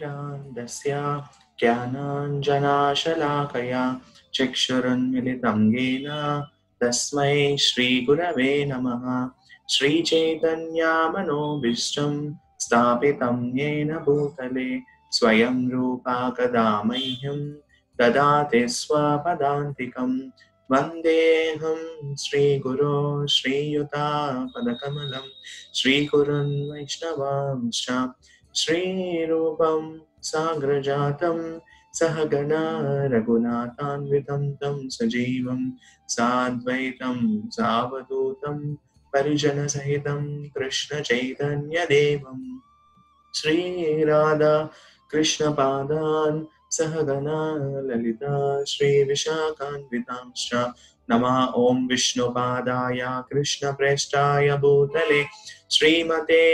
ज्ञानतिमिरान्धस्य ज्ञानाञ्जनाशलाकया चक्षुरुन्मिलितं येन तस्मै श्रीगुरवे नमः श्रीचैतन्यामनोभीष्टं स्थापितं येन भूतले स्वयं रूपा कदा मह्यं ददाति स्वपदान्तिकम् वन्देऽहं श्रीगुरो श्रीयुतापदकमलं श्रीकुरुन् वैष्णवांश्च श्रीरूपं साग्रजातं सहगणा रघुनाथान्वितं तं सजीवं साद्वैतं सावधूतं परिजनसहितं कृष्णचैतन्यदेवं श्रीराधा कृष्णपादान् सहगना ललिता श्रीविशाखान्वितांश्च नमः ॐ विष्णुपादाय कृष्णप्रेष्ठाय भूतले श्रीमते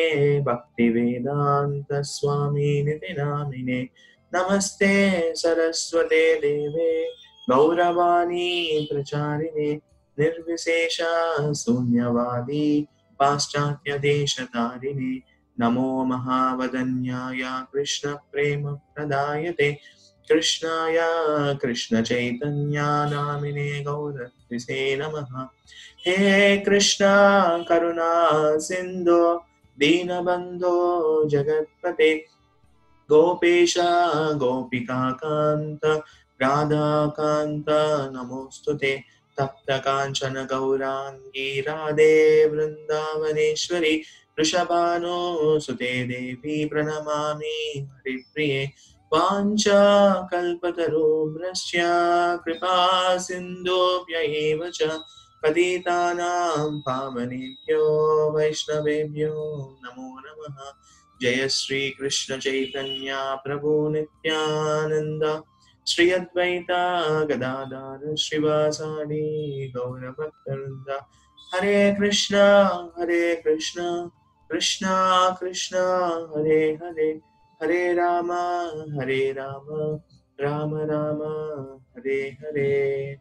भक्तिवेदान्तस्वामिनिति नामिने नमस्ते सरस्वते देवे गौरवाणी प्रचारिणे निर्विशेषा शून्यवादी पाश्चात्यदेशतारिणे नमो महावदन्याय कृष्णप्रेमप्रदायते कृष्णाय कृष्णचैतन्या नामिने गौरत्रिसे नमः हे कृष्णा करुणा सिन्धो दीनबन्धो जगत्पते गोपेश गोपिकान्त राधाकान्त नमोऽस्तु ते तप्तकाञ्चन गौराङ्गी राधे वृन्दावनेश्वरी वृषभानो सुते देवी प्रणमामि हरिप्रिये वाञ्छा कल्पतरुभ्रश्च कृपा सिन्धुभ्यैव च पतितानां पावनेभ्यो वैष्णवेभ्यो नमो नमः जय श्रीकृष्ण चैतन्य प्रभु नित्यानन्द श्री अद्वैता गदाधर श्रीवासादि गौरभक्तवृन्द हरे कृष्ण हरे कृष्ण कृष्ण कृष्ण हरे हरे हरे राम हरे राम राम राम हरे हरे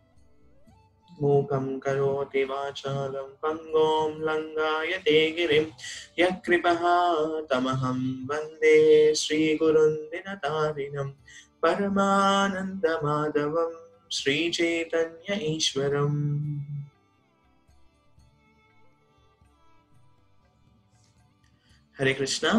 मूकं करोति वाचालं पङ्गों लङ्गायते गिरिं यकृपः तमहं वन्दे श्रीगुरुन् दिनतारिणं परमानन्दमाधवं श्रीचैतन्य ईश्वरम् హరే కృష్ణ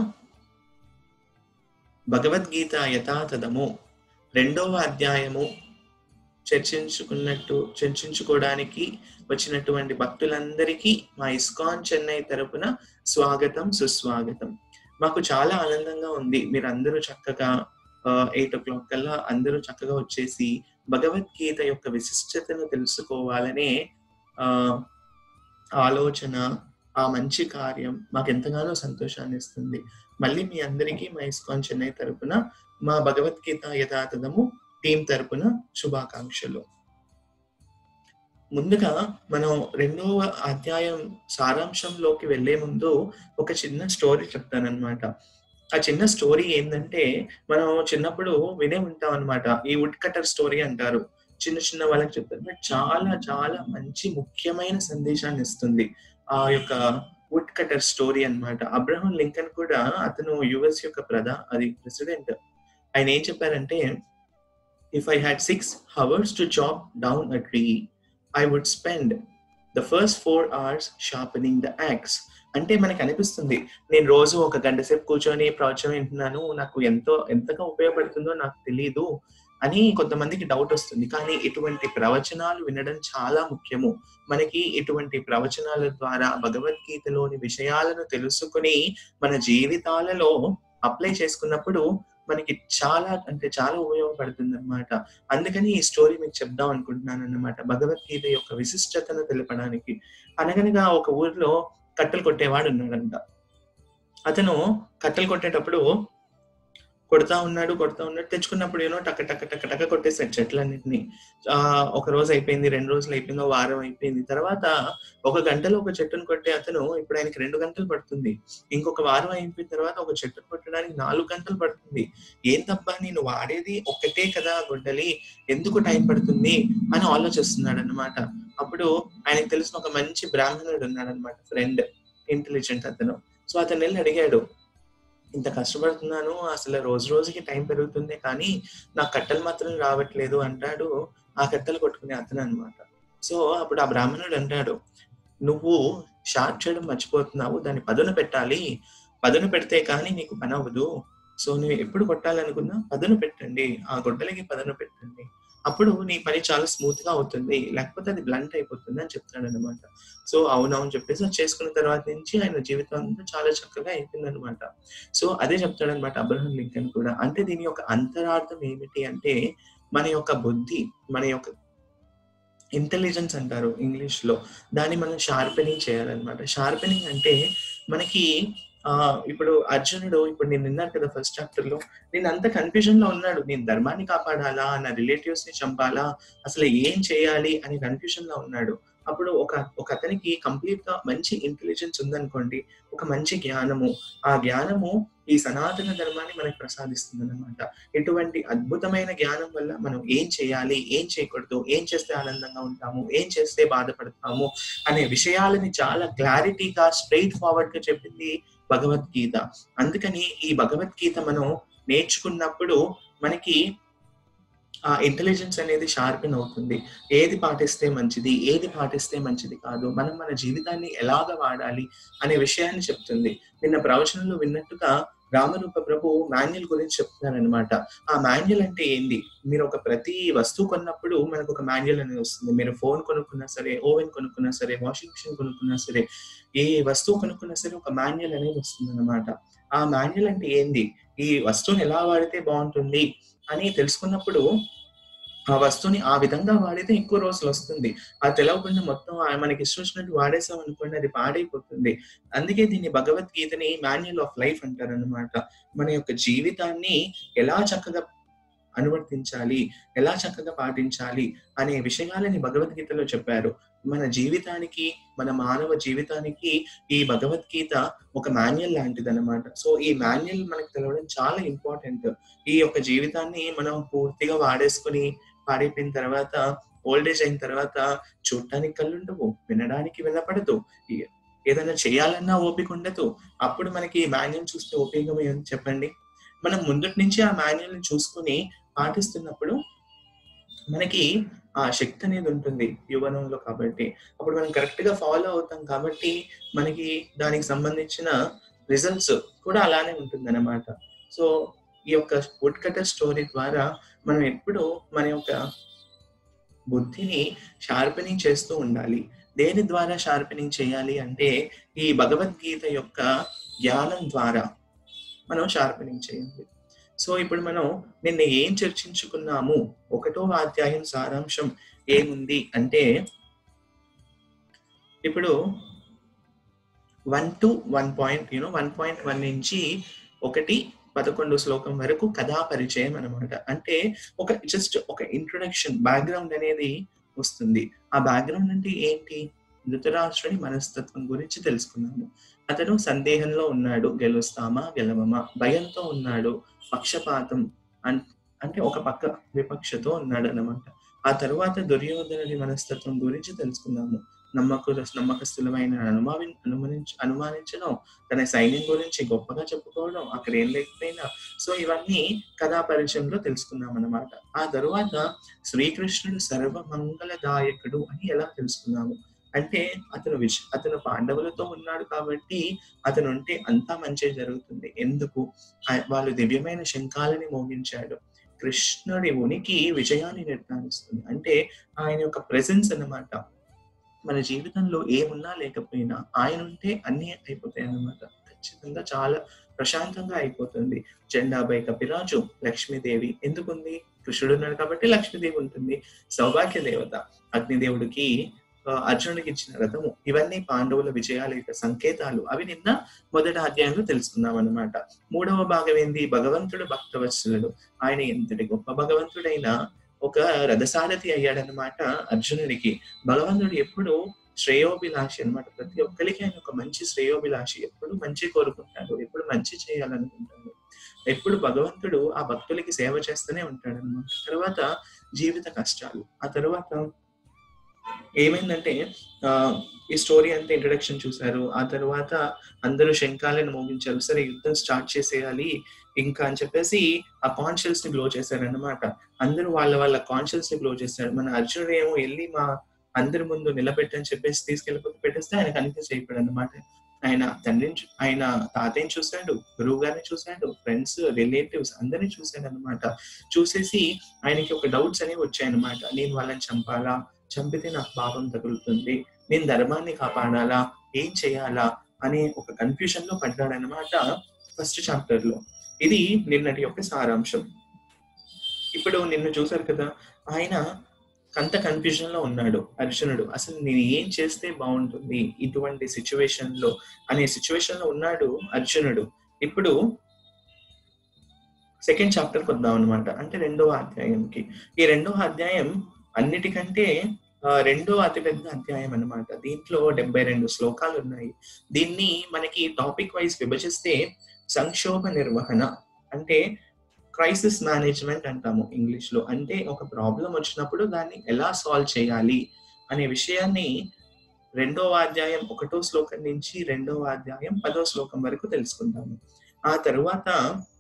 భగవద్గీత యథాతథము రెండవ అధ్యాయము చర్చించుకున్నట్టు చర్చించుకోవడానికి వచ్చినటువంటి భక్తులందరికీ మా ఇస్కాన్ చెన్నై తరపున స్వాగతం సుస్వాగతం మాకు చాలా ఆనందంగా ఉంది మీరందరూ చక్కగా ఎయిట్ ఓ క్లాక్ కల్లా అందరూ చక్కగా వచ్చేసి భగవద్గీత యొక్క విశిష్టతను తెలుసుకోవాలనే ఆ ఆలోచన ఆ మంచి కార్యం మాకు ఎంతగానో సంతోషాన్ని ఇస్తుంది మళ్ళీ మీ అందరికీ మా ఇస్కాన్ చెన్నై తరపున మా భగవద్గీత యథాతథము టీం తరపున శుభాకాంక్షలు ముందుగా మనం రెండవ అధ్యాయం సారాంశంలోకి వెళ్లే ముందు ఒక చిన్న స్టోరీ చెప్తానన్నమాట ఆ చిన్న స్టోరీ ఏంటంటే మనం చిన్నప్పుడు వినే ఉంటాం అనమాట ఈ వుడ్ కటర్ స్టోరీ అంటారు చిన్న చిన్న వాళ్ళకి చెప్తారు చాలా చాలా మంచి ముఖ్యమైన సందేశాన్ని ఇస్తుంది ఆ యొక్క వుడ్ కటర్ స్టోరీ అనమాట అబ్రహం లింకన్ కూడా అతను యుఎస్ యొక్క ప్రధా అది ప్రెసిడెంట్ ఆయన ఏం చెప్పారంటే if I had six hours to chop down a tree I would spend the first four hours sharpening the axe అంటే మనకి అనిపిస్తుంది నేను రోజు ఒక గంట సేపు కూర్చొని ప్రవచనం వింటున్నాను నాకు ఎంతో ఎంతగా ఉపయోగపడుతుందో నాకు తెలియదు అని కొంతమందికి డౌట్ వస్తుంది కానీ ఇటువంటి ప్రవచనాలు వినడం చాలా ముఖ్యము మనకి ఇటువంటి ప్రవచనాల ద్వారా భగవద్గీతలోని విషయాలను తెలుసుకుని మన జీవితాలలో అప్లై చేసుకున్నప్పుడు మనకి చాలా అంటే చాలా ఉపయోగపడుతుంది అనమాట అందుకని ఈ స్టోరీ మీకు చెప్దాం అనుకుంటున్నాను అన్నమాట భగవద్గీత యొక్క విశిష్టతను తెలపడానికి అనగనగా ఒక ఊర్లో కట్టెలు కొట్టేవాడు ఉన్నాడంట అతను కట్టెలు కొట్టేటప్పుడు కొడతా ఉన్నాడు కొడతా ఉన్నాడు తెచ్చుకున్నప్పుడు ఏమో టక్క టక్క టక్క టక్క కొట్టేసాడు చెట్లన్నింటినీ ఆ ఒక రోజు అయిపోయింది రెండు రోజులు అయిపోయింది ఒక వారం అయిపోయింది తర్వాత ఒక గంటలో ఒక చెట్టును కొట్టే అతను ఇప్పుడు ఆయనకి రెండు గంటలు పడుతుంది ఇంకొక వారం అయిపోయిన తర్వాత ఒక చెట్టును కొట్టడానికి నాలుగు గంటలు పడుతుంది ఏం తప్ప నేను వాడేది ఒక్కటే కదా గొడ్డలి ఎందుకు టైం పడుతుంది అని ఆలోచిస్తున్నాడు అనమాట అప్పుడు ఆయనకు తెలిసిన ఒక మంచి బ్రాహ్మణుడు ఉన్నాడు అనమాట ఫ్రెండ్ ఇంటెలిజెంట్ అతను సో అతను వెళ్ళి అడిగాడు ఇంత కష్టపడుతున్నాను అసలు రోజు రోజుకి టైం పెరుగుతుంది కానీ నాకు కట్టెలు మాత్రం రావట్లేదు అంటాడు ఆ కట్టెలు కొట్టుకునే అతను అనమాట సో అప్పుడు ఆ బ్రాహ్మణుడు అంటాడు నువ్వు షార్ట్ చేయడం మర్చిపోతున్నావు దాన్ని పదును పెట్టాలి పదును పెడితే కానీ నీకు పని అవ్వదు సో నువ్వు ఎప్పుడు కొట్టాలనుకున్నా పదును పెట్టండి ఆ గొడ్డలకి పదును పెట్టండి అప్పుడు నీ పని చాలా స్మూత్ గా అవుతుంది లేకపోతే అది బ్లంట్ అయిపోతుంది అని చెప్తాడు అనమాట సో అవునవును చెప్పేసి అది చేసుకున్న తర్వాత నుంచి ఆయన జీవితం అంతా చాలా చక్కగా అయిపోయింది అనమాట సో అదే చెప్తాడు అనమాట అబ్రహం లింకన్ కూడా అంటే దీని యొక్క అంతరార్థం ఏమిటి అంటే మన యొక్క బుద్ధి మన యొక్క ఇంటెలిజెన్స్ అంటారు ఇంగ్లీష్ లో దాన్ని మనం షార్పెనింగ్ చేయాలన్నమాట షార్పెనింగ్ అంటే మనకి ఆ ఇప్పుడు అర్జునుడు ఇప్పుడు నేను విన్నాను కదా ఫస్ట్ చాప్టర్ లో నేను అంత కన్ఫ్యూజన్ లో ఉన్నాడు నేను ధర్మాన్ని కాపాడాలా నా రిలేటివ్స్ ని చంపాలా అసలు ఏం చేయాలి అని కన్ఫ్యూజన్ లో ఉన్నాడు అప్పుడు ఒక ఒక అతనికి కంప్లీట్ గా మంచి ఇంటెలిజెన్స్ ఉందనుకోండి ఒక మంచి జ్ఞానము ఆ జ్ఞానము ఈ సనాతన ధర్మాన్ని మనకి ప్రసాదిస్తుంది అనమాట ఇటువంటి అద్భుతమైన జ్ఞానం వల్ల మనం ఏం చేయాలి ఏం చేయకూడదు ఏం చేస్తే ఆనందంగా ఉంటాము ఏం చేస్తే బాధపడతాము అనే విషయాలని చాలా క్లారిటీగా స్ట్రైట్ ఫార్వర్డ్ గా చెప్పింది భగవద్గీత అందుకని ఈ భగవద్గీత మనం నేర్చుకున్నప్పుడు మనకి ఆ ఇంటెలిజెన్స్ అనేది షార్పెన్ అవుతుంది ఏది పాటిస్తే మంచిది ఏది పాటిస్తే మంచిది కాదు మనం మన జీవితాన్ని ఎలాగ వాడాలి అనే విషయాన్ని చెప్తుంది నిన్న ప్రవచనంలో విన్నట్టుగా రామరూప ప్రభు మాన్యుల్ గురించి చెప్తున్నారనమాట ఆ మాన్యుల్ అంటే ఏంటి మీరు ఒక ప్రతి వస్తువు కొన్నప్పుడు మనకు ఒక మాన్యుల్ అనేది వస్తుంది మీరు ఫోన్ కొనుక్కున్నా సరే ఓవెన్ కొనుక్కున్నా సరే వాషింగ్ మిషన్ కొనుక్కున్నా సరే ఏ వస్తువు కొనుక్కున్నా సరే ఒక మాన్యుల్ అనేది వస్తుంది అనమాట ఆ మాన్యుల్ అంటే ఏంది ఈ వస్తువుని ఎలా వాడితే బాగుంటుంది అని తెలుసుకున్నప్పుడు ఆ వస్తువుని ఆ విధంగా వాడితే ఎక్కువ రోజులు వస్తుంది అది తెలవకుండా మొత్తం మనకి ఇష్టం వచ్చినట్టు వాడేసాం అనుకోండి అది పాడైపోతుంది అందుకే దీన్ని భగవద్గీతని మాన్యుల్ ఆఫ్ లైఫ్ అంటారు అనమాట మన యొక్క జీవితాన్ని ఎలా చక్కగా అనువర్తించాలి ఎలా చక్కగా పాటించాలి అనే విషయాలని భగవద్గీతలో చెప్పారు మన జీవితానికి మన మానవ జీవితానికి ఈ భగవద్గీత ఒక మాన్యుల్ లాంటిది అనమాట సో ఈ మాన్యుల్ మనకు తెలవడం చాలా ఇంపార్టెంట్ ఈ యొక్క జీవితాన్ని మనం పూర్తిగా వాడేసుకుని పాడైపోయిన తర్వాత ఓల్డ్ ఏజ్ అయిన తర్వాత చూడటానికి కళ్ళు ఉండవు వినడానికి వినపడదు ఏదైనా చేయాలన్నా ఓపిక ఉండదు అప్పుడు మనకి మాన్యుల్ చూస్తే ఉపయోగం ఏమి చెప్పండి మనం ముందటి నుంచి ఆ మాన్యుల్ ని చూసుకుని పాటిస్తున్నప్పుడు మనకి ఆ శక్తి అనేది ఉంటుంది యువనంలో కాబట్టి అప్పుడు మనం కరెక్ట్ గా ఫాలో అవుతాం కాబట్టి మనకి దానికి సంబంధించిన రిజల్ట్స్ కూడా అలానే ఉంటుంది అనమాట సో ఈ యొక్క వుడ్ కటర్ స్టోరీ ద్వారా మనం ఎప్పుడు మన యొక్క బుద్ధిని షార్పెనింగ్ చేస్తూ ఉండాలి దేని ద్వారా షార్పెనింగ్ చేయాలి అంటే ఈ భగవద్గీత యొక్క జ్ఞానం ద్వారా మనం షార్పెనింగ్ చేయాలి సో ఇప్పుడు మనం నిన్న ఏం చర్చించుకున్నాము ఒకటో అధ్యాయం సారాంశం ఏముంది అంటే ఇప్పుడు one to one point you know one point one నుంచి ఒకటి పదకొండు శ్లోకం వరకు కథా పరిచయం అనమాట అంటే ఒక జస్ట్ ఒక ఇంట్రొడక్షన్ బ్యాక్గ్రౌండ్ అనేది వస్తుంది ఆ బ్యాక్గ్రౌండ్ అంటే ఏంటి ధృతరాష్ట్రుని మనస్తత్వం గురించి తెలుసుకున్నాము అతను సందేహంలో ఉన్నాడు గెలుస్తామా గెలవమా భయంతో ఉన్నాడు పక్షపాతం అంటే ఒక పక్క విపక్షతో ఉన్నాడు అనమాట ఆ తరువాత దుర్యోధనుడి మనస్తత్వం గురించి తెలుసుకున్నాము నమ్మకు నమ్మకస్తులమైన అనుమాని అనుమానించ అనుమానించడం తన సైన్యం గురించి గొప్పగా చెప్పుకోవడం అక్కడ ఏం లేకపోయినా సో ఇవన్నీ కథా పరిచయంలో తెలుసుకున్నాం అనమాట ఆ తరువాత శ్రీకృష్ణుడు సర్వమంగళదాయకుడు అని ఎలా తెలుసుకున్నాము అంటే అతను విష అతను పాండవులతో ఉన్నాడు కాబట్టి అతను ఉంటే అంతా మంచి జరుగుతుంది ఎందుకు వాళ్ళు దివ్యమైన శంఖాలని మోగించాడు కృష్ణుడి ఉనికి విజయాన్ని నిర్ధారిస్తుంది అంటే ఆయన యొక్క ప్రెసెన్స్ అన్నమాట మన జీవితంలో ఏమున్నా లేకపోయినా ఆయన ఉంటే అన్ని అయిపోతాయి అన్నమాట ఖచ్చితంగా చాలా ప్రశాంతంగా అయిపోతుంది జెండాపై కపిరాజు లక్ష్మీదేవి ఎందుకుంది కృష్ణుడు ఉన్నాడు కాబట్టి లక్ష్మీదేవి ఉంటుంది సౌభాగ్య దేవత అగ్నిదేవుడికి అర్జునుడికి ఇచ్చిన రథము ఇవన్నీ పాండవుల విజయాల యొక్క సంకేతాలు అవి నిన్న మొదటి అధ్యాయంలో తెలుసుకున్నాం అనమాట మూడవ భాగం ఏంది భగవంతుడు భక్తవత్సలుడు ఆయన ఎంతటి గొప్ప భగవంతుడైనా ఒక రథసారథి అయ్యాడనమాట అర్జునుడికి భగవంతుడు ఎప్పుడు శ్రేయోభిలాషి అనమాట ప్రతి ఒక్కరికి ఆయన ఒక మంచి శ్రేయోభిలాషి ఎప్పుడు మంచి కోరుకుంటాడు ఎప్పుడు మంచి చేయాలనుకుంటాడు ఎప్పుడు భగవంతుడు ఆ భక్తులకి సేవ చేస్తూనే ఉంటాడు అనమాట తర్వాత జీవిత కష్టాలు ఆ తర్వాత ఏమైందంటే ఆ, ఈ స్టోరీ అంతా ఇంట్రడక్షన్ చూశారు ఆ తర్వాత అందరూ శంఖాలను మోగించారు సరే యుద్ధం స్టార్ట్ చేసేయాలి ఇంకా అని చెప్పేసి ఆ కాన్షియస్ ని బ్లో చేశారన్నమాట అందరూ వాళ్ళ వాళ్ళ కాన్షియస్ ని బ్లో చేశారు మన అర్జునుడు ఏమో వెళ్ళి మా అందరి ముందు నిలబెట్టని చెప్పేసి తీసుకెళ్ళిపోతే పెట్టేస్తే ఆయన కన్ఫ్యూజ్ అయిపోయాడు అనమాట ఆయన తండ్రిని చూ- ఆయన తాతయ్యని చూశాడు గురువు గారిని చూశాడు ఫ్రెండ్స్ రిలేటివ్స్ అందరిని చూశాడు అనమాట చూసేసి ఆయనకి ఒక డౌట్స్ అనేవి వచ్చాయన్నమాట నేను వాళ్ళని చంపాలా చంపితే నాకు పాపం తగులుతుంది నేను ధర్మాన్ని కాపాడాలా ఏం చేయాలా అనే ఒక కన్ఫ్యూజన్ లో పడ్డాడనమాట ఫస్ట్ చాప్టర్ లో ఇది నిన్నటి యొక్క సారాంశం ఇప్పుడు నిన్ను చూసారు కదా ఆయన అంత కన్ఫ్యూజన్ లో ఉన్నాడు అర్జునుడు అసలు నేను ఏం చేస్తే బాగుంటుంది ఇటువంటి సిచ్యువేషన్ లో అనే సిచ్యువేషన్ లో ఉన్నాడు అర్జునుడు ఇప్పుడు సెకండ్ చాప్టర్ వద్దాం అనమాట అంటే రెండవ అధ్యాయంకి ఈ రెండవ అధ్యాయం అన్నిటికంటే ఆ, రెండో అతిపెద్ద అధ్యాయం అన్నమాట దీంట్లో డెబ్బై రెండు శ్లోకాలు ఉన్నాయి దీన్ని మనకి టాపిక్ వైజ్ విభజిస్తే సంక్షోభ నిర్వహణ అంటే క్రైసిస్ మేనేజ్మెంట్ అంటాము ఇంగ్లీష్ లో అంటే ఒక ప్రాబ్లం వచ్చినప్పుడు దాన్ని ఎలా సాల్వ్ చేయాలి అనే విషయాన్ని రెండవ అధ్యాయం ఒకటో శ్లోకం నుంచి రెండవ అధ్యాయం పదో శ్లోకం వరకు తెలుసుకుంటాము ఆ తరువాత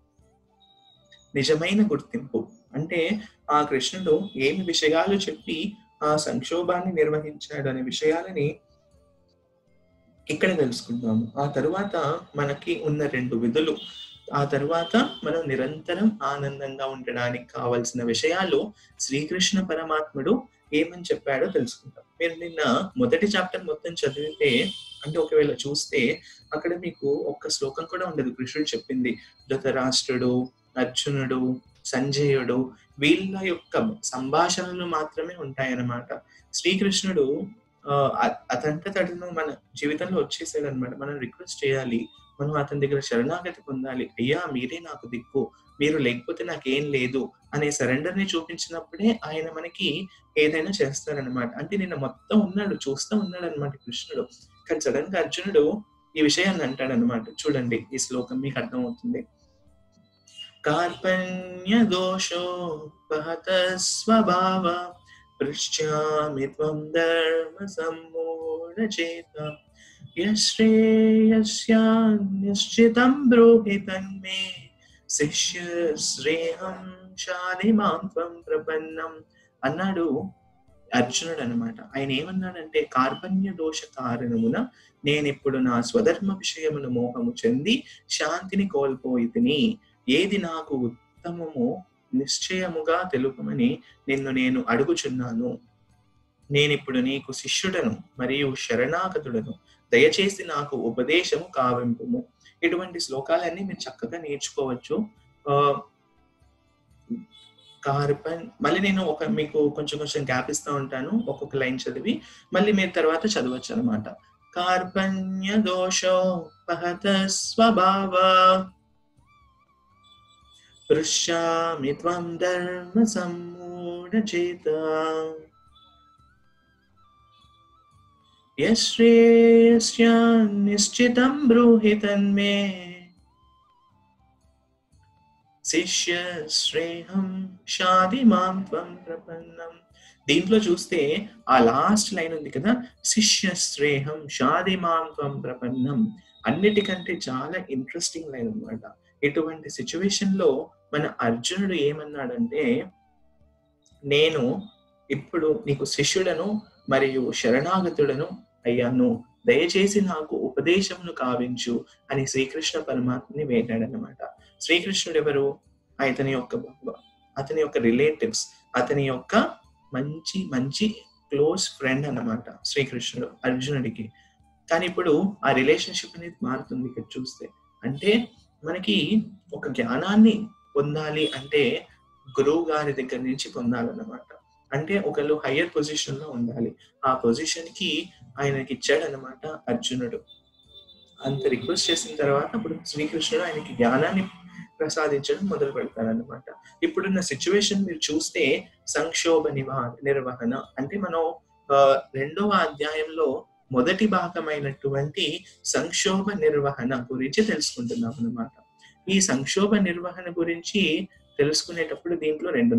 నిజమైన గుర్తింపు అంటే ఆ కృష్ణుడు ఏమి విషయాలు చెప్పి ఆ సంక్షోభాన్ని నిర్వహించాడు అనే విషయాలని ఇక్కడ తెలుసుకుందాము ఆ తరువాత మనకి ఉన్న రెండు విధులు ఆ తరువాత మనం నిరంతరం ఆనందంగా ఉండడానికి కావలసిన విషయాలు శ్రీకృష్ణ పరమాత్ముడు ఏమని చెప్పాడో తెలుసుకుంటాం మీరు నిన్న మొదటి చాప్టర్ మొత్తం చదివితే అంటే ఒకవేళ చూస్తే అక్కడ మీకు ఒక్క శ్లోకం కూడా ఉండదు కృష్ణుడు చెప్పింది ధృతరాష్ట్రుడు అర్జునుడు సంజయుడు వీళ్ళ యొక్క సంభాషణలు మాత్రమే ఉంటాయన్నమాట శ్రీకృష్ణుడు ఆ, అ- అతంతట అతను మన జీవితంలో వచ్చేసాడు అనమాట మనం రిక్వెస్ట్ చేయాలి మనం అతని దగ్గర శరణాగతి పొందాలి అయ్యా మీరే నాకు దిక్కు మీరు లేకపోతే నాకేం లేదు అనే సరెండర్ ని చూపించినప్పుడే ఆయన మనకి ఏదైనా చేస్తారనమాట అంటే నిన్న మొత్తం ఉన్నాడు చూస్తూ ఉన్నాడు అనమాట కృష్ణుడు కానీ సడన్ గా అర్జునుడు ఈ విషయాన్ని అంటాడు అనమాట చూడండి ఈ శ్లోకం మీకు అర్థమవుతుంది కార్పణ్య దోషో బహత స్వభావ పృష్యామి త్వం ధర్మ సమ్మూఢ చేత యశ్రేయస్యాన్నిశ్చితం బ్రూహి తన్మే శిష్య శ్రేహం శాలి మాం త్వం ప్రపన్నం అన్నాడు అర్జునుడు అనమాట ఆయన ఏమన్నాడంటే కార్పణ్య దోష కారణమున నేనిప్పుడు నా స్వధర్మ విషయమును మోహము చెంది శాంతిని కోల్పోయితిని ఏది నాకు ఉత్తమము నిశ్చయముగా తెలుపమని నిన్ను నేను అడుగుచున్నాను నేనిప్పుడు నీకు శిష్యుడను మరియు శరణాగతుడను దయచేసి నాకు ఉపదేశము కావింపుము ఇటువంటి శ్లోకాలన్నీ మీరు చక్కగా నేర్చుకోవచ్చు ఆ, కార్పన్ మళ్ళీ నేను ఒక మీకు కొంచెం కొంచెం గ్యాప్ ఇస్తూ ఉంటాను ఒక్కొక్క లైన్ చదివి మళ్ళీ మీరు తర్వాత చదవచ్చు అనమాట కార్పణ్య దోషో పహత స్వభావ పృష్యామి త్వం ధర్మ సమ్మూఢ చేత యశ్రేయస్యాన్నిశ్చితం బ్రూహి తన్మే శిష్య శ్రేహం షాది మాం త్వం ప్రపన్నం దీంట్లో చూస్తే ఆ లాస్ట్ లైన్ ఉంది కదా శిష్య శ్రేహం షాది మాం త్వం ప్రపన్నం అన్నిటికంటే చాలా ఇంట్రెస్టింగ్ లైన్ అన్నమాట ఇటువంటి సిచ్యువేషన్ లో మన అర్జునుడు ఏమన్నాడంటే నేను ఇప్పుడు నీకు శిష్యుడను మరియు శరణాగతుడను అయ్యాను దయచేసి నాకు ఉపదేశమును కావించు అని శ్రీకృష్ణ పరమాత్మని వేడాడనమాట శ్రీకృష్ణుడు ఎవరు అతని యొక్క బాబా అతని యొక్క రిలేటివ్స్ అతని యొక్క మంచి మంచి క్లోజ్ ఫ్రెండ్ అన్నమాట శ్రీకృష్ణుడు అర్జునుడికి కానీ ఇప్పుడు ఆ రిలేషన్షిప్ అనేది మారుతుంది ఇక్కడ చూస్తే అంటే మనకి ఒక జ్ఞానాన్ని పొందాలి అంటే గురువు గారి దగ్గర నుంచి పొందాలన్నమాట అంటే ఒకళ్ళు హయ్యర్ పొజిషన్ లో ఉండాలి ఆ పొజిషన్ కి ఆయనకి ఇచ్చాడు అనమాట అర్జునుడు అంత రిక్వెస్ట్ చేసిన తర్వాత అప్పుడు శ్రీకృష్ణుడు ఆయనకి జ్ఞానాన్ని ప్రసాదించడం మొదలు పెడతారనమాట ఇప్పుడున్న సిచ్యువేషన్ మీరు చూస్తే సంక్షోభ నివా నిర్వహణ అంటే మనం ఆ, రెండవ అధ్యాయంలో మొదటి భాగమైనటువంటి సంక్షోభ నిర్వహణ గురించి తెలుసుకుంటున్నాం అన్నమాట ఈ సంక్షోభ నిర్వహణ గురించి తెలుసుకునేటప్పుడు దీంట్లో రెండు ఉంటాయి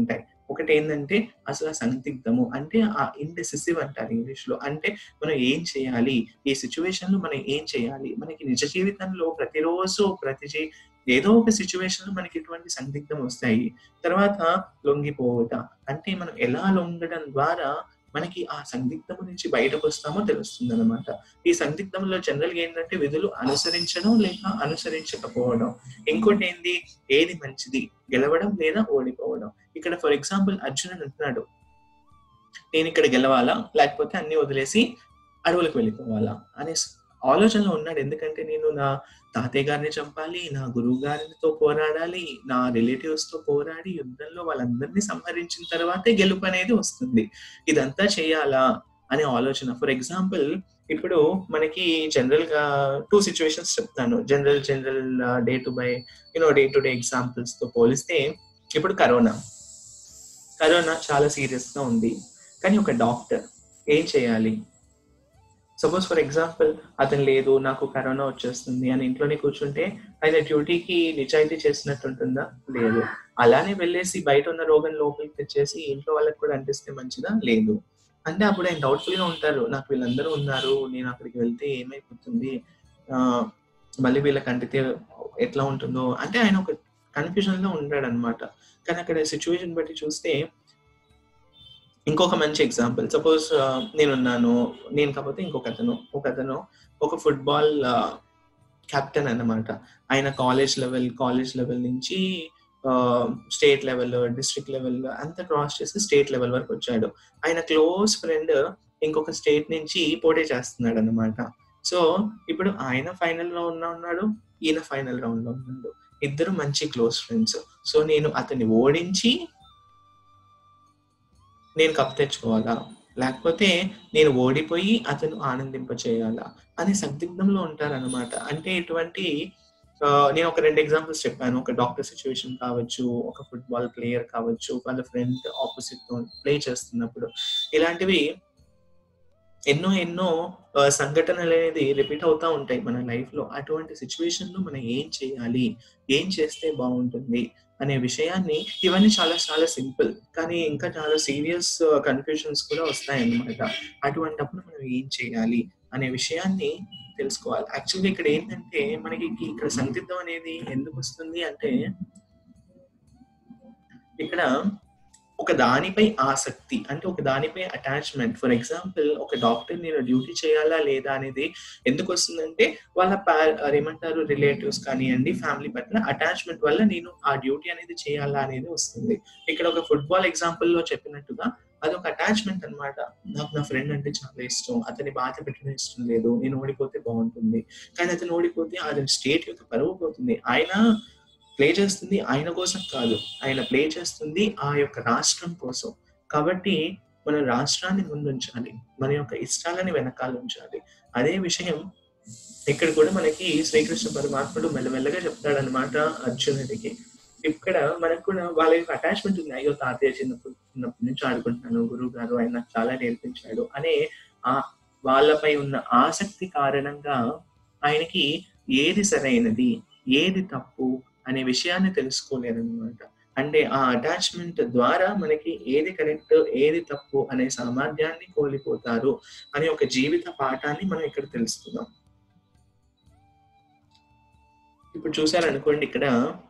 ఒకటి ఏంటంటే అసలు ఆ సందిగ్ధము అంటే ఆ ఇండెసిసివ్ అంటారు ఇంగ్లీష్ లో అంటే మనం ఏం చేయాలి ఈ సిచ్యువేషన్ లో మనం ఏం చేయాలి మనకి నిజ జీవితంలో ప్రతిరోజు ప్రతి జీ- ఏదో ఒక సిచ్యువేషన్ లో మనకి ఇటువంటి సందిగ్ధం వస్తాయి తర్వాత లొంగిపోవుట అంటే మనం ఎలా లొంగడం ద్వారా మనకి ఆ సందిగ్ధము నుంచి బయటకు వస్తామో తెలుస్తుంది అనమాట ఈ సందిగ్ధంలో జనరల్ గా ఏంటంటే విధులు అనుసరించడం లేక అనుసరించకపోవడం ఇంకోటి ఏంది ఏది మంచిది గెలవడం లేదా ఓడిపోవడం ఇక్కడ ఫర్ ఎగ్జాంపుల్ అర్జునుడు అంటున్నాడు నేను ఇక్కడ గెలవాలా లేకపోతే అన్ని వదిలేసి అడవులకు వెళ్ళిపోవాలా అనే స- ఆలోచనలో ఉన్నాడు ఎందుకంటే నేను నా తాతయ్య గారిని చంపాలి నా గురువు గారితో పోరాడాలి నా రిలేటివ్స్ తో పోరాడి యుద్ధంలో వాళ్ళందరినీ సంహరించిన తర్వాతే గెలుపు అనేది వస్తుంది ఇదంతా చేయాలా అనే ఆలోచన ఫర్ ఎగ్జాంపుల్ ఇప్పుడు మనకి జనరల్ గా టూ సిచ్యువేషన్స్ చెప్తాను general general day to by you know day to day examples తో పోలిస్తే ఇప్పుడు కరోనా కరోనా చాలా సీరియస్ గా ఉంది కానీ ఒక డాక్టర్ ఏం చేయాలి సపోజ్ ఫర్ ఎగ్జాంపుల్ అతను లేదు నాకు కరోనా వచ్చేస్తుంది అని ఇంట్లోనే కూర్చుంటే ఆయన డ్యూటీకి నిజాయితీ చేసినట్టు ఉంటుందా లేదు అలానే వెళ్ళేసి బయట ఉన్న రోగం లోపలికి తెచ్చేసి ఇంట్లో వాళ్ళకి కూడా అంటిస్తే మంచిదా లేదు అంటే అప్పుడు ఆయన డౌట్ఫుల్ గా ఉంటారు నాకు వీళ్ళందరూ ఉన్నారు నేను అక్కడికి వెళ్తే ఏమైపోతుంది ఆ, మళ్ళీ వీళ్ళకి అంటితే ఎట్లా ఉంటుందో అంటే ఆయన ఒక కన్ఫ్యూజన్ లో ఉంటాడు అనమాట కానీ అక్కడ సిచ్యువేషన్ బట్టి చూస్తే ఇంకొక మంచి ఎగ్జాంపుల్ సపోజ్ నేనున్నాను నేను కాకపోతే ఇంకొక అతను ఒక అతను ఒక ఫుట్బాల్ కెప్టెన్ అన్నమాట ఆయన కాలేజ్ లెవెల్ కాలేజ్ లెవెల్ నుంచి స్టేట్ లెవెల్ డిస్ట్రిక్ట్ లెవెల్ అంతా క్రాస్ చేసి స్టేట్ లెవెల్ వరకు వచ్చాడు ఆయన క్లోజ్ ఫ్రెండ్ ఇంకొక స్టేట్ నుంచి పోటీ చేస్తున్నాడు అన్నమాట సో ఇప్పుడు ఆయన ఫైనల్ లో ఉన్న ఉన్నాడు ఈయన ఫైనల్ రౌండ్ లో ఉన్నాడు ఇద్దరు మంచి క్లోజ్ ఫ్రెండ్స్ సో నేను అతన్ని ఓడించి నేను కప్ తెచ్చుకోవాలా లేకపోతే నేను ఓడిపోయి అతను ఆనందింప చేయాలా అనే సందిగ్ధంలో ఉంటారన్నమాట అంటే ఇటువంటి ఆ, నేను ఒక రెండు ఎగ్జాంపుల్స్ చెప్పాను ఒక డాక్టర్ సిచ్యువేషన్ కావచ్చు ఒక ఫుట్బాల్ ప్లేయర్ కావచ్చు వాళ్ళ ఫ్రెండ్ ఆపోజిట్ తో ప్లే చేస్తున్నప్పుడు ఇలాంటివి ఎన్నో ఎన్నో ఆ, సంఘటనలు అనేది రిపీట్ అవుతా ఉంటాయి మన లైఫ్ లో అటువంటి సిచ్యువేషన్ లో మనం ఏం చేయాలి ఏం చేస్తే బాగుంటుంది అనే విషయాన్ని ఇవన్నీ చాలా చాలా సింపుల్ కానీ ఇంకా చాలా సీరియస్ కన్ఫ్యూషన్స్ కూడా వస్తాయి అన్నమాట అటువంటప్పుడు మనం ఏం చేయాలి అనే విషయాన్ని తెలుసుకోవాలి యాక్చువల్లీ ఇక్కడ ఏంటంటే మనకి ఇక్కడ సందిగ్ధం అనేది ఎందుకు వస్తుంది అంటే ఇక్కడ ఒక దానిపై ఆసక్తి అంటే ఒక దానిపై అటాచ్మెంట్ ఫర్ ఎగ్జాంపుల్ ఒక డాక్టర్ నేను డ్యూటీ చేయాలా లేదా అనేది ఎందుకు వస్తుందంటే వాళ్ళ pa- ఏమంటారు రిలేటివ్స్ కానివ్వండి ఫ్యామిలీ పట్ల అటాచ్మెంట్ వల్ల నేను ఆ డ్యూటీ అనేది చేయాలా అనేది వస్తుంది ఇక్కడ ఒక ఫుట్బాల్ ఎగ్జాంపుల్ లో చెప్పినట్టుగా అది ఒక అటాచ్మెంట్ అన్నమాట నాకు నా ఫ్రెండ్ అంటే చాలా ఇష్టం అతని బాధ పెట్టడం ఇష్టం లేదు నేను ఓడిపోతే బాగుంటుంది కానీ అతను ఓడిపోతే అది స్టేట్ యొక్క పరువు పోతుంది ఆయన ప్లే చేస్తుంది ఆయన కోసం కాదు ఆయన ప్లే చేస్తుంది ఆ యొక్క రాష్ట్రం కోసం కాబట్టి మన రాష్ట్రాన్ని ముందుంచాలి మన యొక్క ఇష్టాలని వెనకాల ఉంచాలి అదే విషయం ఇక్కడ కూడా మనకి శ్రీకృష్ణ పరమాత్ముడు మెల్లమెల్లగా చెప్తాడనమాట అర్జునుడికి ఇక్కడ మనకు కూడా వాళ్ళ యొక్క అటాచ్మెంట్ ఉంది అయ్యో తాతయ్య చిన్నప్పుడు చిన్నప్పటి నుంచి ఆడుకుంటున్నాను గురువు గారు ఆయన నాకు చాలా నేర్పించాడు అనే ఆ వాళ్ళపై ఉన్న ఆసక్తి కారణంగా ఆయనకి ఏది సరైనది ఏది తప్పు అనే విషయాన్ని తెలుసుకోలేరన్నమాట అంటే ఆ అటాచ్మెంట్ ద్వారా మనకి ఏది కరెక్ట్ ఏది తప్పు అనే సామర్థ్యాన్ని కోల్పోతారు అనే ఒక జీవిత పాఠాన్ని మనం ఇక్కడ తెలుసుకుందాం ఇప్పుడు చూసారనుకోండి ఇక్కడ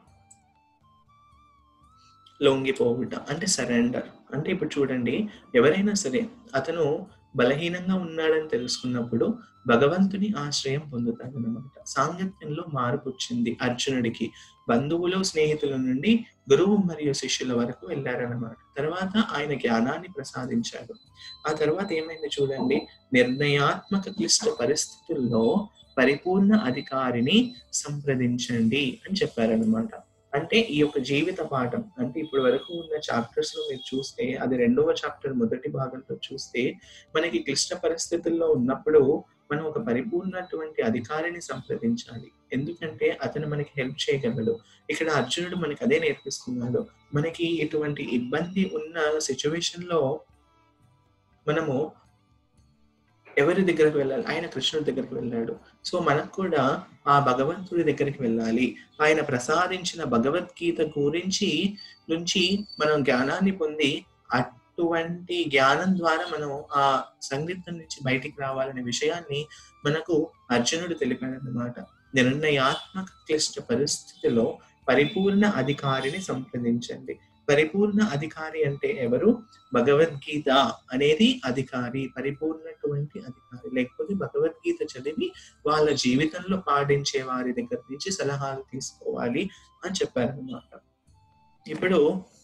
లొంగిపోవుట అంటే సరెండర్ అంటే ఇప్పుడు చూడండి ఎవరైనా సరే అతను బలహీనంగా ఉన్నాడని తెలుసుకున్నప్పుడు భగవంతుని ఆశ్రయం పొందుతాడనమాట సాంగత్యంలో మార్పు వచ్చింది అర్జునుడికి బంధువులు స్నేహితుల నుండి గురువు మరియు శిష్యుల వరకు వెళ్ళారనమాట తర్వాత ఆయన జ్ఞానాన్ని ప్రసాదించాడు ఆ తర్వాత ఏమైంది చూడండి నిర్ణయాత్మక క్లిష్ట పరిస్థితుల్లో పరిపూర్ణ అధికారిని సంప్రదించండి అని చెప్పారనమాట అంటే ఈ యొక్క జీవిత పాఠం అంటే ఇప్పటి వరకు ఉన్న చాప్టర్స్ లో మీరు చూస్తే అది రెండవ చాప్టర్ మొదటి భాగంలో చూస్తే మనకి క్లిష్ట పరిస్థితుల్లో ఉన్నప్పుడు మనం ఒక పరిపూర్ణటువంటి అధికారిని సంప్రదించాలి ఎందుకంటే అతను మనకి హెల్ప్ చేయగలడు ఇక్కడ అర్జునుడు మనకి అదే నేర్పిస్తున్నాడు మనకి ఇటువంటి ఇబ్బంది ఉన్న సిచ్యువేషన్ లో మనము ఎవరి దగ్గరకు వెళ్ళాలి ఆయన కృష్ణుడి దగ్గరికి వెళ్ళాడు సో మనకు కూడా ఆ భగవంతుడి దగ్గరికి వెళ్ళాలి ఆయన ప్రసాదించిన భగవద్గీత గురించి నుంచి మనం జ్ఞానాన్ని పొంది అటువంటి జ్ఞానం ద్వారా మనం ఆ సంగీతం నుంచి బయటికి రావాలనే విషయాన్ని మనకు అర్జునుడు తెలిపాడనమాట నిర్ణయాత్మక క్లిష్ట పరిస్థితిలో పరిపూర్ణ అధికారిని సంప్రదించండి పరిపూర్ణ అధికారి అంటే ఎవరు భగవద్గీత అనేది అధికారి పరిపూర్ణటువంటి అధికారి లేకపోతే భగవద్గీత చదివి వాళ్ళ జీవితంలో పాటించే వారి దగ్గర నుంచి సలహాలు తీసుకోవాలి అని చెప్పారనమాట ఇప్పుడు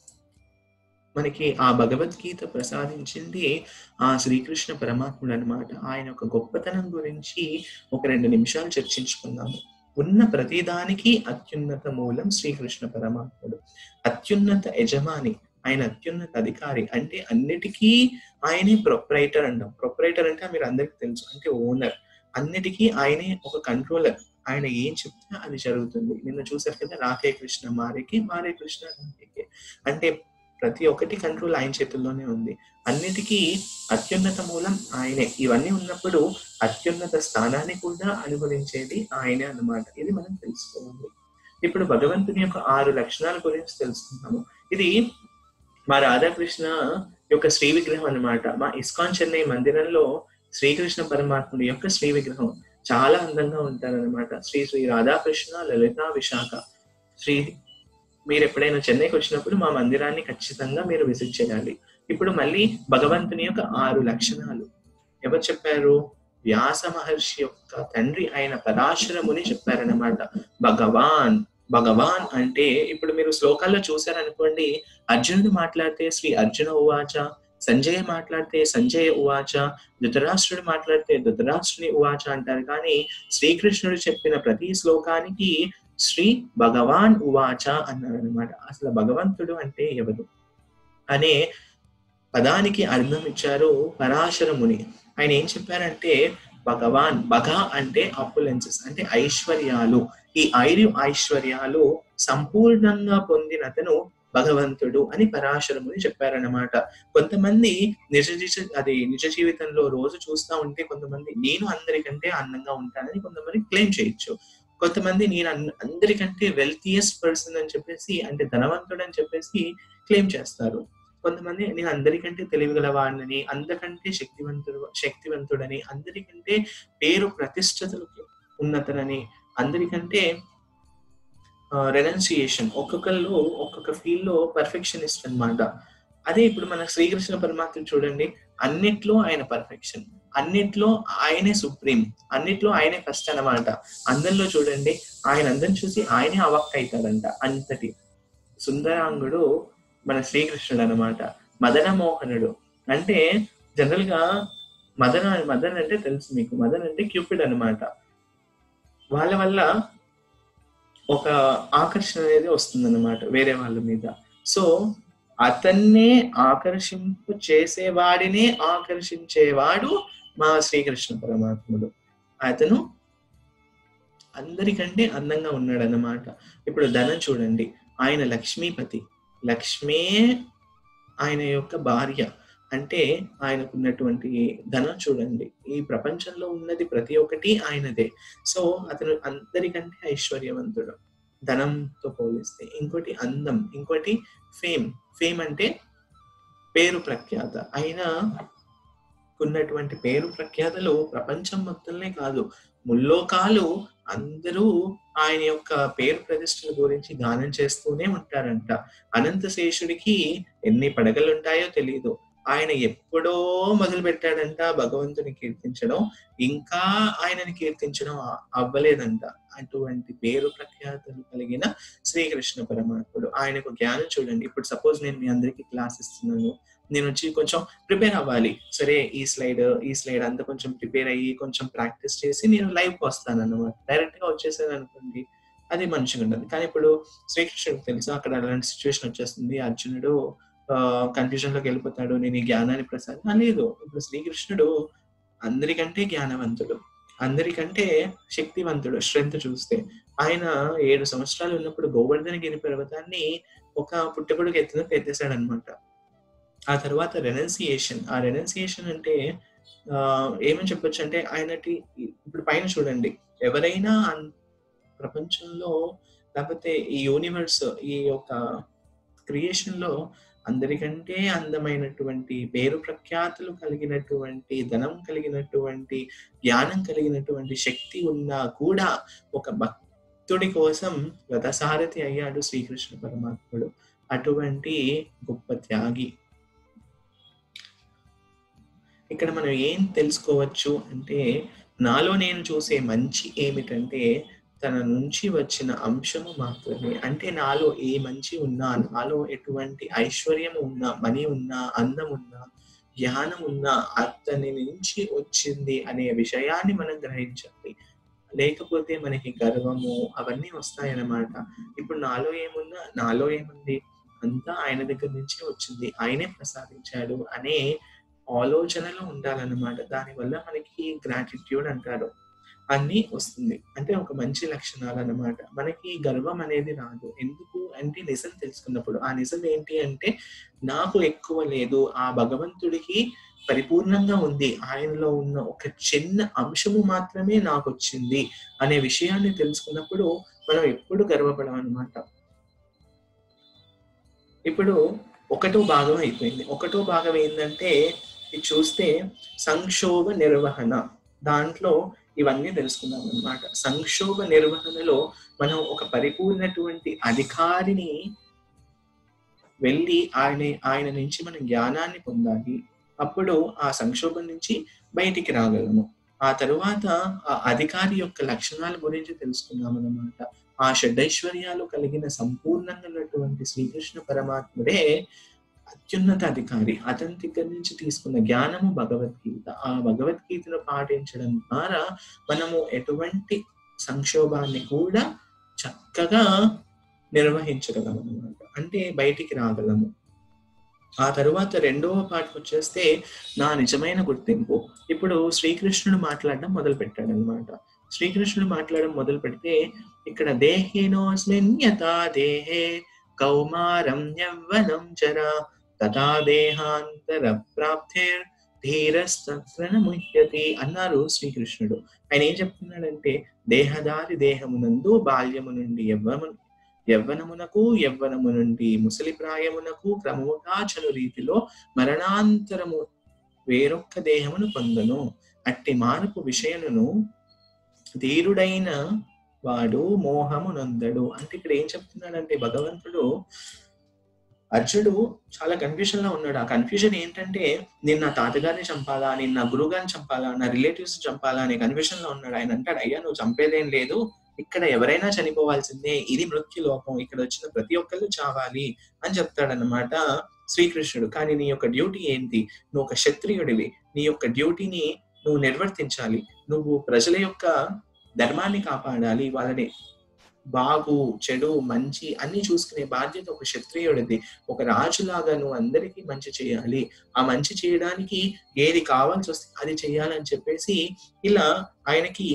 మనకి ఆ భగవద్గీత ప్రసాదించింది ఆ శ్రీకృష్ణ పరమాత్ముడు అనమాట ఆయన యొక్క గొప్పతనం గురించి ఒక రెండు నిమిషాలు చర్చించుకుందాము ఉన్న ప్రతిదానికి అత్యున్నత మూలం శ్రీకృష్ణ పరమాత్ముడు అత్యున్నత యజమాని ఆయన అత్యున్నత అధికారి అంటే అన్నిటికీ ఆయనే ప్రొపరైటర్ అంటాం ప్రొపరైటర్ అంటే మీరు అందరికి తెలుసు అంటే ఓనర్ అన్నిటికీ ఆయనే ఒక కంట్రోలర్ ఆయన ఏం చెప్తే అది జరుగుతుంది నిన్న చూసారు కదా రాకే కృష్ణ మారేకి మారే కృష్ణ రాకేకి అంటే ప్రతి ఒక్కటి కంట్రోల్ ఆయన చేతుల్లోనే ఉంది అన్నిటికీ అత్యున్నత మూలం ఆయనే ఇవన్నీ ఉన్నప్పుడు అత్యున్నత స్థానాన్ని కూడా అనుభవించేది ఆయనే అన్నమాట ఇది మనం తెలుసుకోవాలి ఇప్పుడు భగవంతుని యొక్క ఆరు లక్షణాల గురించి తెలుసుకుందాము ఇది మా రాధాకృష్ణ యొక్క శ్రీ విగ్రహం అన్నమాట మా ఇస్కాన్ చెన్నై మందిరంలో శ్రీకృష్ణ పరమాత్ముడి యొక్క శ్రీ విగ్రహం చాలా అందంగా ఉంటారన్నమాట శ్రీ శ్రీ రాధాకృష్ణ లలిత విశాఖ శ్రీ మీరు ఎప్పుడైనా చెన్నైకి వచ్చినప్పుడు మా మందిరాన్ని ఖచ్చితంగా మీరు విజిట్ చేయాలి ఇప్పుడు మళ్ళీ భగవంతుని యొక్క ఆరు లక్షణాలు ఎవరు చెప్పారు వ్యాస మహర్షి యొక్క తండ్రి అయిన పరాశరముని చెప్పారనమాట భగవాన్ భగవాన్ అంటే ఇప్పుడు మీరు శ్లోకాల్లో చూసారనుకోండి అర్జునుడు మాట్లాడితే శ్రీ అర్జున ఉవాచ సంజయ్ మాట్లాడితే సంజయ్ ఉవాచ ధృతరాష్ట్రుడు మాట్లాడితే ధృతరాష్ట్రుని ఉవాచ అంటారు కానీ శ్రీకృష్ణుడు చెప్పిన ప్రతి శ్లోకానికి శ్రీ భగవాన్ ఉవాచ అన్నారు అనమాట అసలు భగవంతుడు అంటే ఎవరు అనే పదానికి అర్థం ఇచ్చారు పరాశర ముని ఆయన ఏం చెప్పారంటే భగవాన్ భగ అంటే అపులెన్సెస్ అంటే ఐశ్వర్యాలు ఈ ఐదు ఐశ్వర్యాలు సంపూర్ణంగా పొందినతను భగవంతుడు అని పరాశరముని చెప్పారన్నమాట కొంతమంది నిజ జీవిత అది నిజ జీవితంలో రోజు చూస్తా ఉంటే కొంతమంది నేను అందరికంటే అందంగా ఉంటానని కొంతమంది క్లెయిమ్ చేయొచ్చు కొంతమంది నేను అందరికంటే వెల్తియెస్ట్ పర్సన్ అని చెప్పేసి అంటే ధనవంతుడు అని చెప్పేసి క్లెయిమ్ చేస్తారు కొంతమంది నేను అందరికంటే తెలివిగల వాడిని అందరికంటే శక్తివంతుడు శక్తివంతుడని అందరికంటే పేరు ప్రతిష్టతలకు ఉన్నతనని అందరికంటే రెనౌన్సియేషన్ ఒక్కొక్కళ్ళు ఒక్కొక్క ఫీల్డ్ లో పర్ఫెక్షనిస్ట్ అనమాట అదే ఇప్పుడు మన శ్రీకృష్ణ పరమాత్మ చూడండి అన్నిట్లో ఆయన పర్ఫెక్షన్ అన్నిట్లో ఆయనే సుప్రీం అన్నిట్లో ఆయనే ఫస్ట్ అనమాట అందరిలో చూడండి ఆయన అందరిని చూసి ఆయనే అవక్ అవుతాడంట అంతటి సుందరాంగుడు మన శ్రీకృష్ణుడు అనమాట మదన మోహనుడు అంటే జనరల్ గా మదన మదన్ అంటే తెలుసు మీకు మదన్ అంటే క్యూపిడ్ అనమాట వాళ్ళ వల్ల ఒక ఆకర్షణ అనేది వస్తుందన్నమాట వేరే వాళ్ళ మీద సో అతన్నే ఆకర్షింపు చేసేవాడినే ఆకర్షించేవాడు మా శ్రీకృష్ణ పరమాత్ముడు అతను అందరికంటే అందంగా ఉన్నాడు అన్నమాట ఇప్పుడు ధనం చూడండి ఆయన లక్ష్మీపతి లక్ష్మే ఆయన యొక్క భార్య అంటే ఆయనకున్నటువంటి ధనం చూడండి ఈ ప్రపంచంలో ఉన్నది ప్రతి ఒక్కటి ఆయనదే సో అతను అందరికంటే ఐశ్వర్యవంతుడు ధనంతో పోలిస్తే ఇంకోటి అందం ఇంకోటి ఫేమ్ ఫేమ్ అంటే పేరు ప్రఖ్యాత ఆయన ఉన్నటువంటి పేరు ప్రఖ్యాతలు ప్రపంచం మొత్తంలో కాదు ముల్లోకాలు అందరూ ఆయన యొక్క పేరు ప్రతిష్టల గురించి గానం చేస్తూనే ఉంటారంట అనంతశేషుడికి ఎన్ని పడగలు ఉంటాయో తెలియదు ఆయన ఎప్పుడో మొదలు పెట్టాడంట భగవంతుని కీర్తించడం ఇంకా ఆయనని కీర్తించడం అవ్వలేదంట అటువంటి పేరు ప్రఖ్యాతలు కలిగిన శ్రీకృష్ణ పరమాత్ముడు ఆయనకు జ్ఞానం చూడండి ఇప్పుడు సపోజ్ నేను మీ అందరికి క్లాస్ ఇస్తున్నాను నేను వచ్చి కొంచెం ప్రిపేర్ అవ్వాలి సరే ఈ స్లైడ్ ఈ స్లైడ్ అంతా కొంచెం ప్రిపేర్ అయ్యి కొంచెం ప్రాక్టీస్ చేసి నేను లైవ్ వస్తాను అన్నమాట డైరెక్ట్ గా వచ్చేసాను అనుకోండి అది మంచిగా ఉండదు కానీ ఇప్పుడు శ్రీకృష్ణుడు తెలుసు అక్కడ అలాంటి సిచ్యువేషన్ వచ్చేస్తుంది అర్జునుడు కన్ఫ్యూజన్ లోకి వెళ్ళిపోతాడు నేను ఈ జ్ఞానాన్ని ప్రసాదం లేదు ఇప్పుడు శ్రీకృష్ణుడు అందరికంటే జ్ఞానవంతుడు అందరికంటే శక్తివంతుడు స్ట్రెంత్ చూస్తే ఆయన ఏడు సంవత్సరాలు ఉన్నప్పుడు గోవర్ధనగిరి పర్వతాన్ని ఒక పుట్టగొడుగు ఎత్తున ఎత్తేసాడు అనమాట ఆ తర్వాత రెనౌన్సియేషన్ ఆ రెనౌన్సియేషన్ అంటే ఆ ఏమని చెప్పొచ్చు అంటే ఆయనటి ఇప్పుడు పైన చూడండి ఎవరైనా అన్- ప్రపంచంలో లేకపోతే ఈ యూనివర్స్ ఈ యొక్క క్రియేషన్ లో అందరికంటే అందమైనటువంటి పేరు ప్రఖ్యాతులు కలిగినటువంటి ధనం కలిగినటువంటి జ్ఞానం కలిగినటువంటి శక్తి ఉన్నా కూడా ఒక భక్తుడి కోసం రథసారథి అయ్యాడు శ్రీకృష్ణ పరమాత్ముడు అటువంటి గొప్ప త్యాగి ఇక్కడ మనం ఏం తెలుసుకోవచ్చు అంటే నాలో నేను చూసే మంచి ఏమిటంటే తన నుంచి వచ్చిన అంశము మాత్రమే అంటే నాలో ఏ మంచి ఉన్నా నాలో ఎటువంటి ఐశ్వర్యం ఉన్నా మనీ ఉన్నా అందం ఉన్నా జ్ఞానం ఉన్నా అతని నుంచి వచ్చింది అనే విషయాన్ని మనం గ్రహించాలి లేకపోతే మనకి గర్వము అవన్నీ వస్తాయన్నమాట ఇప్పుడు నాలో ఏమున్నా నాలో ఏముంది అంతా ఆయన దగ్గర నుంచే వచ్చింది ఆయనే ప్రసాదించాడు అనే ఆలోచనలో ఉండాలన్నమాట దానివల్ల మనకి గ్రాటిట్యూడ్ అంటారు అన్ని వస్తుంది అంటే ఒక మంచి లక్షణాలు అన్నమాట మనకి గర్వం అనేది రాదు ఎందుకు అంటే నిజం తెలుసుకున్నప్పుడు ఆ నిజం ఏంటి అంటే నాకు ఎక్కువ లేదు ఆ భగవంతుడికి పరిపూర్ణంగా ఉంది ఆయనలో ఉన్న ఒక చిన్న అంశము మాత్రమే నాకు వచ్చింది అనే విషయాన్ని తెలుసుకున్నప్పుడు మనం ఎప్పుడు గర్వపడం అనమాట ఇప్పుడు ఒకటో భాగం అయిపోయింది ఒకటో భాగం ఏంటంటే ఇది చూస్తే సంక్షోభ నిర్వహణ దాంట్లో ఇవన్నీ తెలుసుకుందాం అనమాట సంక్షోభ నిర్వహణలో మనం ఒక పరిపూర్ణటువంటి అధికారిని వెళ్ళి ఆయన ఆయన నుంచి మనం జ్ఞానాన్ని పొందాలి అప్పుడు ఆ సంక్షోభం నుంచి బయటికి రాగలము ఆ తరువాత ఆ అధికారి యొక్క లక్షణాల గురించి తెలుసుకుందాం అనమాట ఆ షడ్ఐశ్వర్యాలు కలిగిన సంపూర్ణంగా ఉన్నటువంటి శ్రీకృష్ణ పరమాత్ముడే అత్యున్నత అధికారి అతని దగ్గర నుంచి తీసుకున్న జ్ఞానము భగవద్గీత ఆ భగవద్గీతను పాటించడం ద్వారా మనము ఎటువంటి సంక్షోభాన్ని కూడా చక్కగా నిర్వహించగలం అనమాట అంటే బయటికి రాగలము ఆ తరువాత రెండవ పాటకు వచ్చేస్తే నా నిజమైన గుర్తింపు ఇప్పుడు శ్రీకృష్ణుడు మాట్లాడడం మొదలు పెట్టాడు అనమాట శ్రీకృష్ణుడు మాట్లాడడం మొదలు పెడితే ఇక్కడ దేహేనోస్మిన్ యథా దేహే కౌమారం యవ్వనం చరా తథా దేహాంతర ప్రాప్తిర్ ధీరస్తత్రనముహ్యతి అన్నారు శ్రీకృష్ణుడు ఆయన ఏం చెప్తున్నాడంటే దేహదారి దేహమునందు బాల్యము నుండి యవ్వము యవ్వనమునకు యవ్వనము నుండి ముసలి ప్రాయమునకు క్రమముగా చను రీతిలో మరణాంతరము వేరొక్క దేహమును పొందను అట్టి మార్పు విషయమును ధీరుడైన వాడు మోహము నొందడు అంటే ఇక్కడ ఏం చెప్తున్నాడంటే భగవంతుడు అర్జునుడు చాలా కన్ఫ్యూజన్ లో ఉన్నాడు ఆ కన్ఫ్యూజన్ ఏంటంటే నేను నా తాతగారిని చంపాలా నేను నా గురువు గారిని చంపాలా నా రిలేటివ్స్ చంపాలా అనే కన్ఫ్యూజన్ లో ఉన్నాడు ఆయన అంటాడు అయ్యా నువ్వు చంపేదేం లేదు ఇక్కడ ఎవరైనా చనిపోవాల్సిందే ఇది మృత్యు లోపం ఇక్కడ వచ్చిన ప్రతి ఒక్కళ్ళు చావాలి అని చెప్తాడనమాట శ్రీకృష్ణుడు కానీ నీ యొక్క డ్యూటీ ఏంటి నువ్వు ఒక క్షత్రియుడివి నీ యొక్క డ్యూటీని నువ్వు నిర్వర్తించాలి నువ్వు ప్రజల యొక్క ధర్మాన్ని కాపాడాలి వాళ్ళని బాగు చెడు మంచి అన్ని చూసుకునే బాధ్యత ఒక క్షత్రియుడిది ఒక రాజులాగా నువ్వు అందరికీ మంచి చేయాలి ఆ మంచి చేయడానికి ఏది కావాల్సి వస్తే అది చేయాలని చెప్పేసి ఇలా ఆయనకి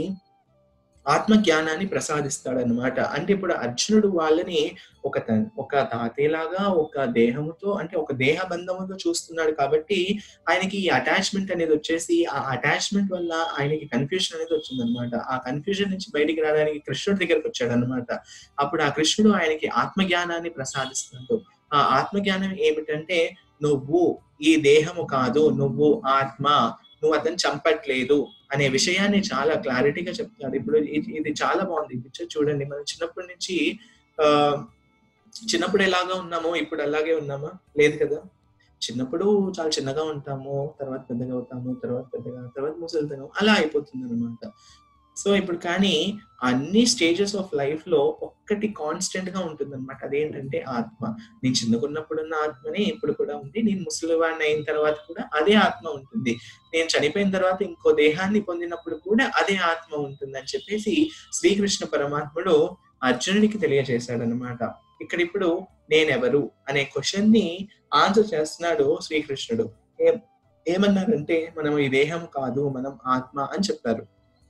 ఆత్మ జ్ఞానాన్ని ప్రసాదిస్తాడనమాట అంటే ఇప్పుడు అర్జునుడు వాళ్ళని ఒక త- ఒక తాతేలాగా ఒక దేహముతో అంటే ఒక దేహ బంధముతో చూస్తున్నాడు కాబట్టి ఆయనకి ఈ అటాచ్మెంట్ అనేది వచ్చేసి ఆ అటాచ్మెంట్ వల్ల ఆయనకి కన్ఫ్యూజన్ అనేది వచ్చిందనమాట ఆ కన్ఫ్యూజన్ నుంచి బయటికి రావడానికి కృష్ణుడి దగ్గరకు వచ్చాడు అనమాట అప్పుడు ఆ కృష్ణుడు ఆయనకి ఆత్మ జ్ఞానాన్ని ప్రసాదిస్తున్నాడు ఆ ఆత్మ జ్ఞానం ఏమిటంటే నువ్వు ఈ దేహము కాదు నువ్వు ఆత్మ నువ్వు అతను చంపట్లేదు అనే విషయాన్ని చాలా క్లారిటీగా చెప్తాడు ఇప్పుడు ఇది- ఇది చాలా బాగుంది ఈ పిక్చర్ చూడండి మనం చిన్నప్పటి నుంచి ఆ చిన్నప్పుడు ఎలాగా ఉన్నామో ఇప్పుడు అలాగే ఉన్నామా లేదు కదా చిన్నప్పుడు చాలా చిన్నగా ఉంటాము తర్వాత పెద్దగా అవుతాము తర్వాత పెద్దగా తర్వాత ముసలితనం అలా అయిపోతుంది అనమాట సో ఇప్పుడు కానీ అన్ని స్టేజెస్ ఆఫ్ లైఫ్ లో ఒక్కటి కాన్స్టెంట్ గా ఉంటుంది అనమాట అదేంటంటే ఆత్మ నేను చిన్నకున్నప్పుడు ఉన్న ఆత్మనే ఇప్పుడు కూడా ఉంది నేను ముసలివాడిని అయిన తర్వాత కూడా అదే ఆత్మ ఉంటుంది నేను చనిపోయిన తర్వాత ఇంకో దేహాన్ని పొందినప్పుడు కూడా అదే ఆత్మ ఉంటుంది అని చెప్పేసి శ్రీకృష్ణ పరమాత్ముడు అర్జునుడికి తెలియజేశాడు అనమాట ఇక్కడ ఇప్పుడు నేనెవరు అనే క్వశ్చన్ ని ఆన్సర్ చేస్తున్నాడు శ్రీకృష్ణుడు ఏ ఏమన్నారంటే మనం ఈ దేహం కాదు మనం ఆత్మ అని చెప్పారు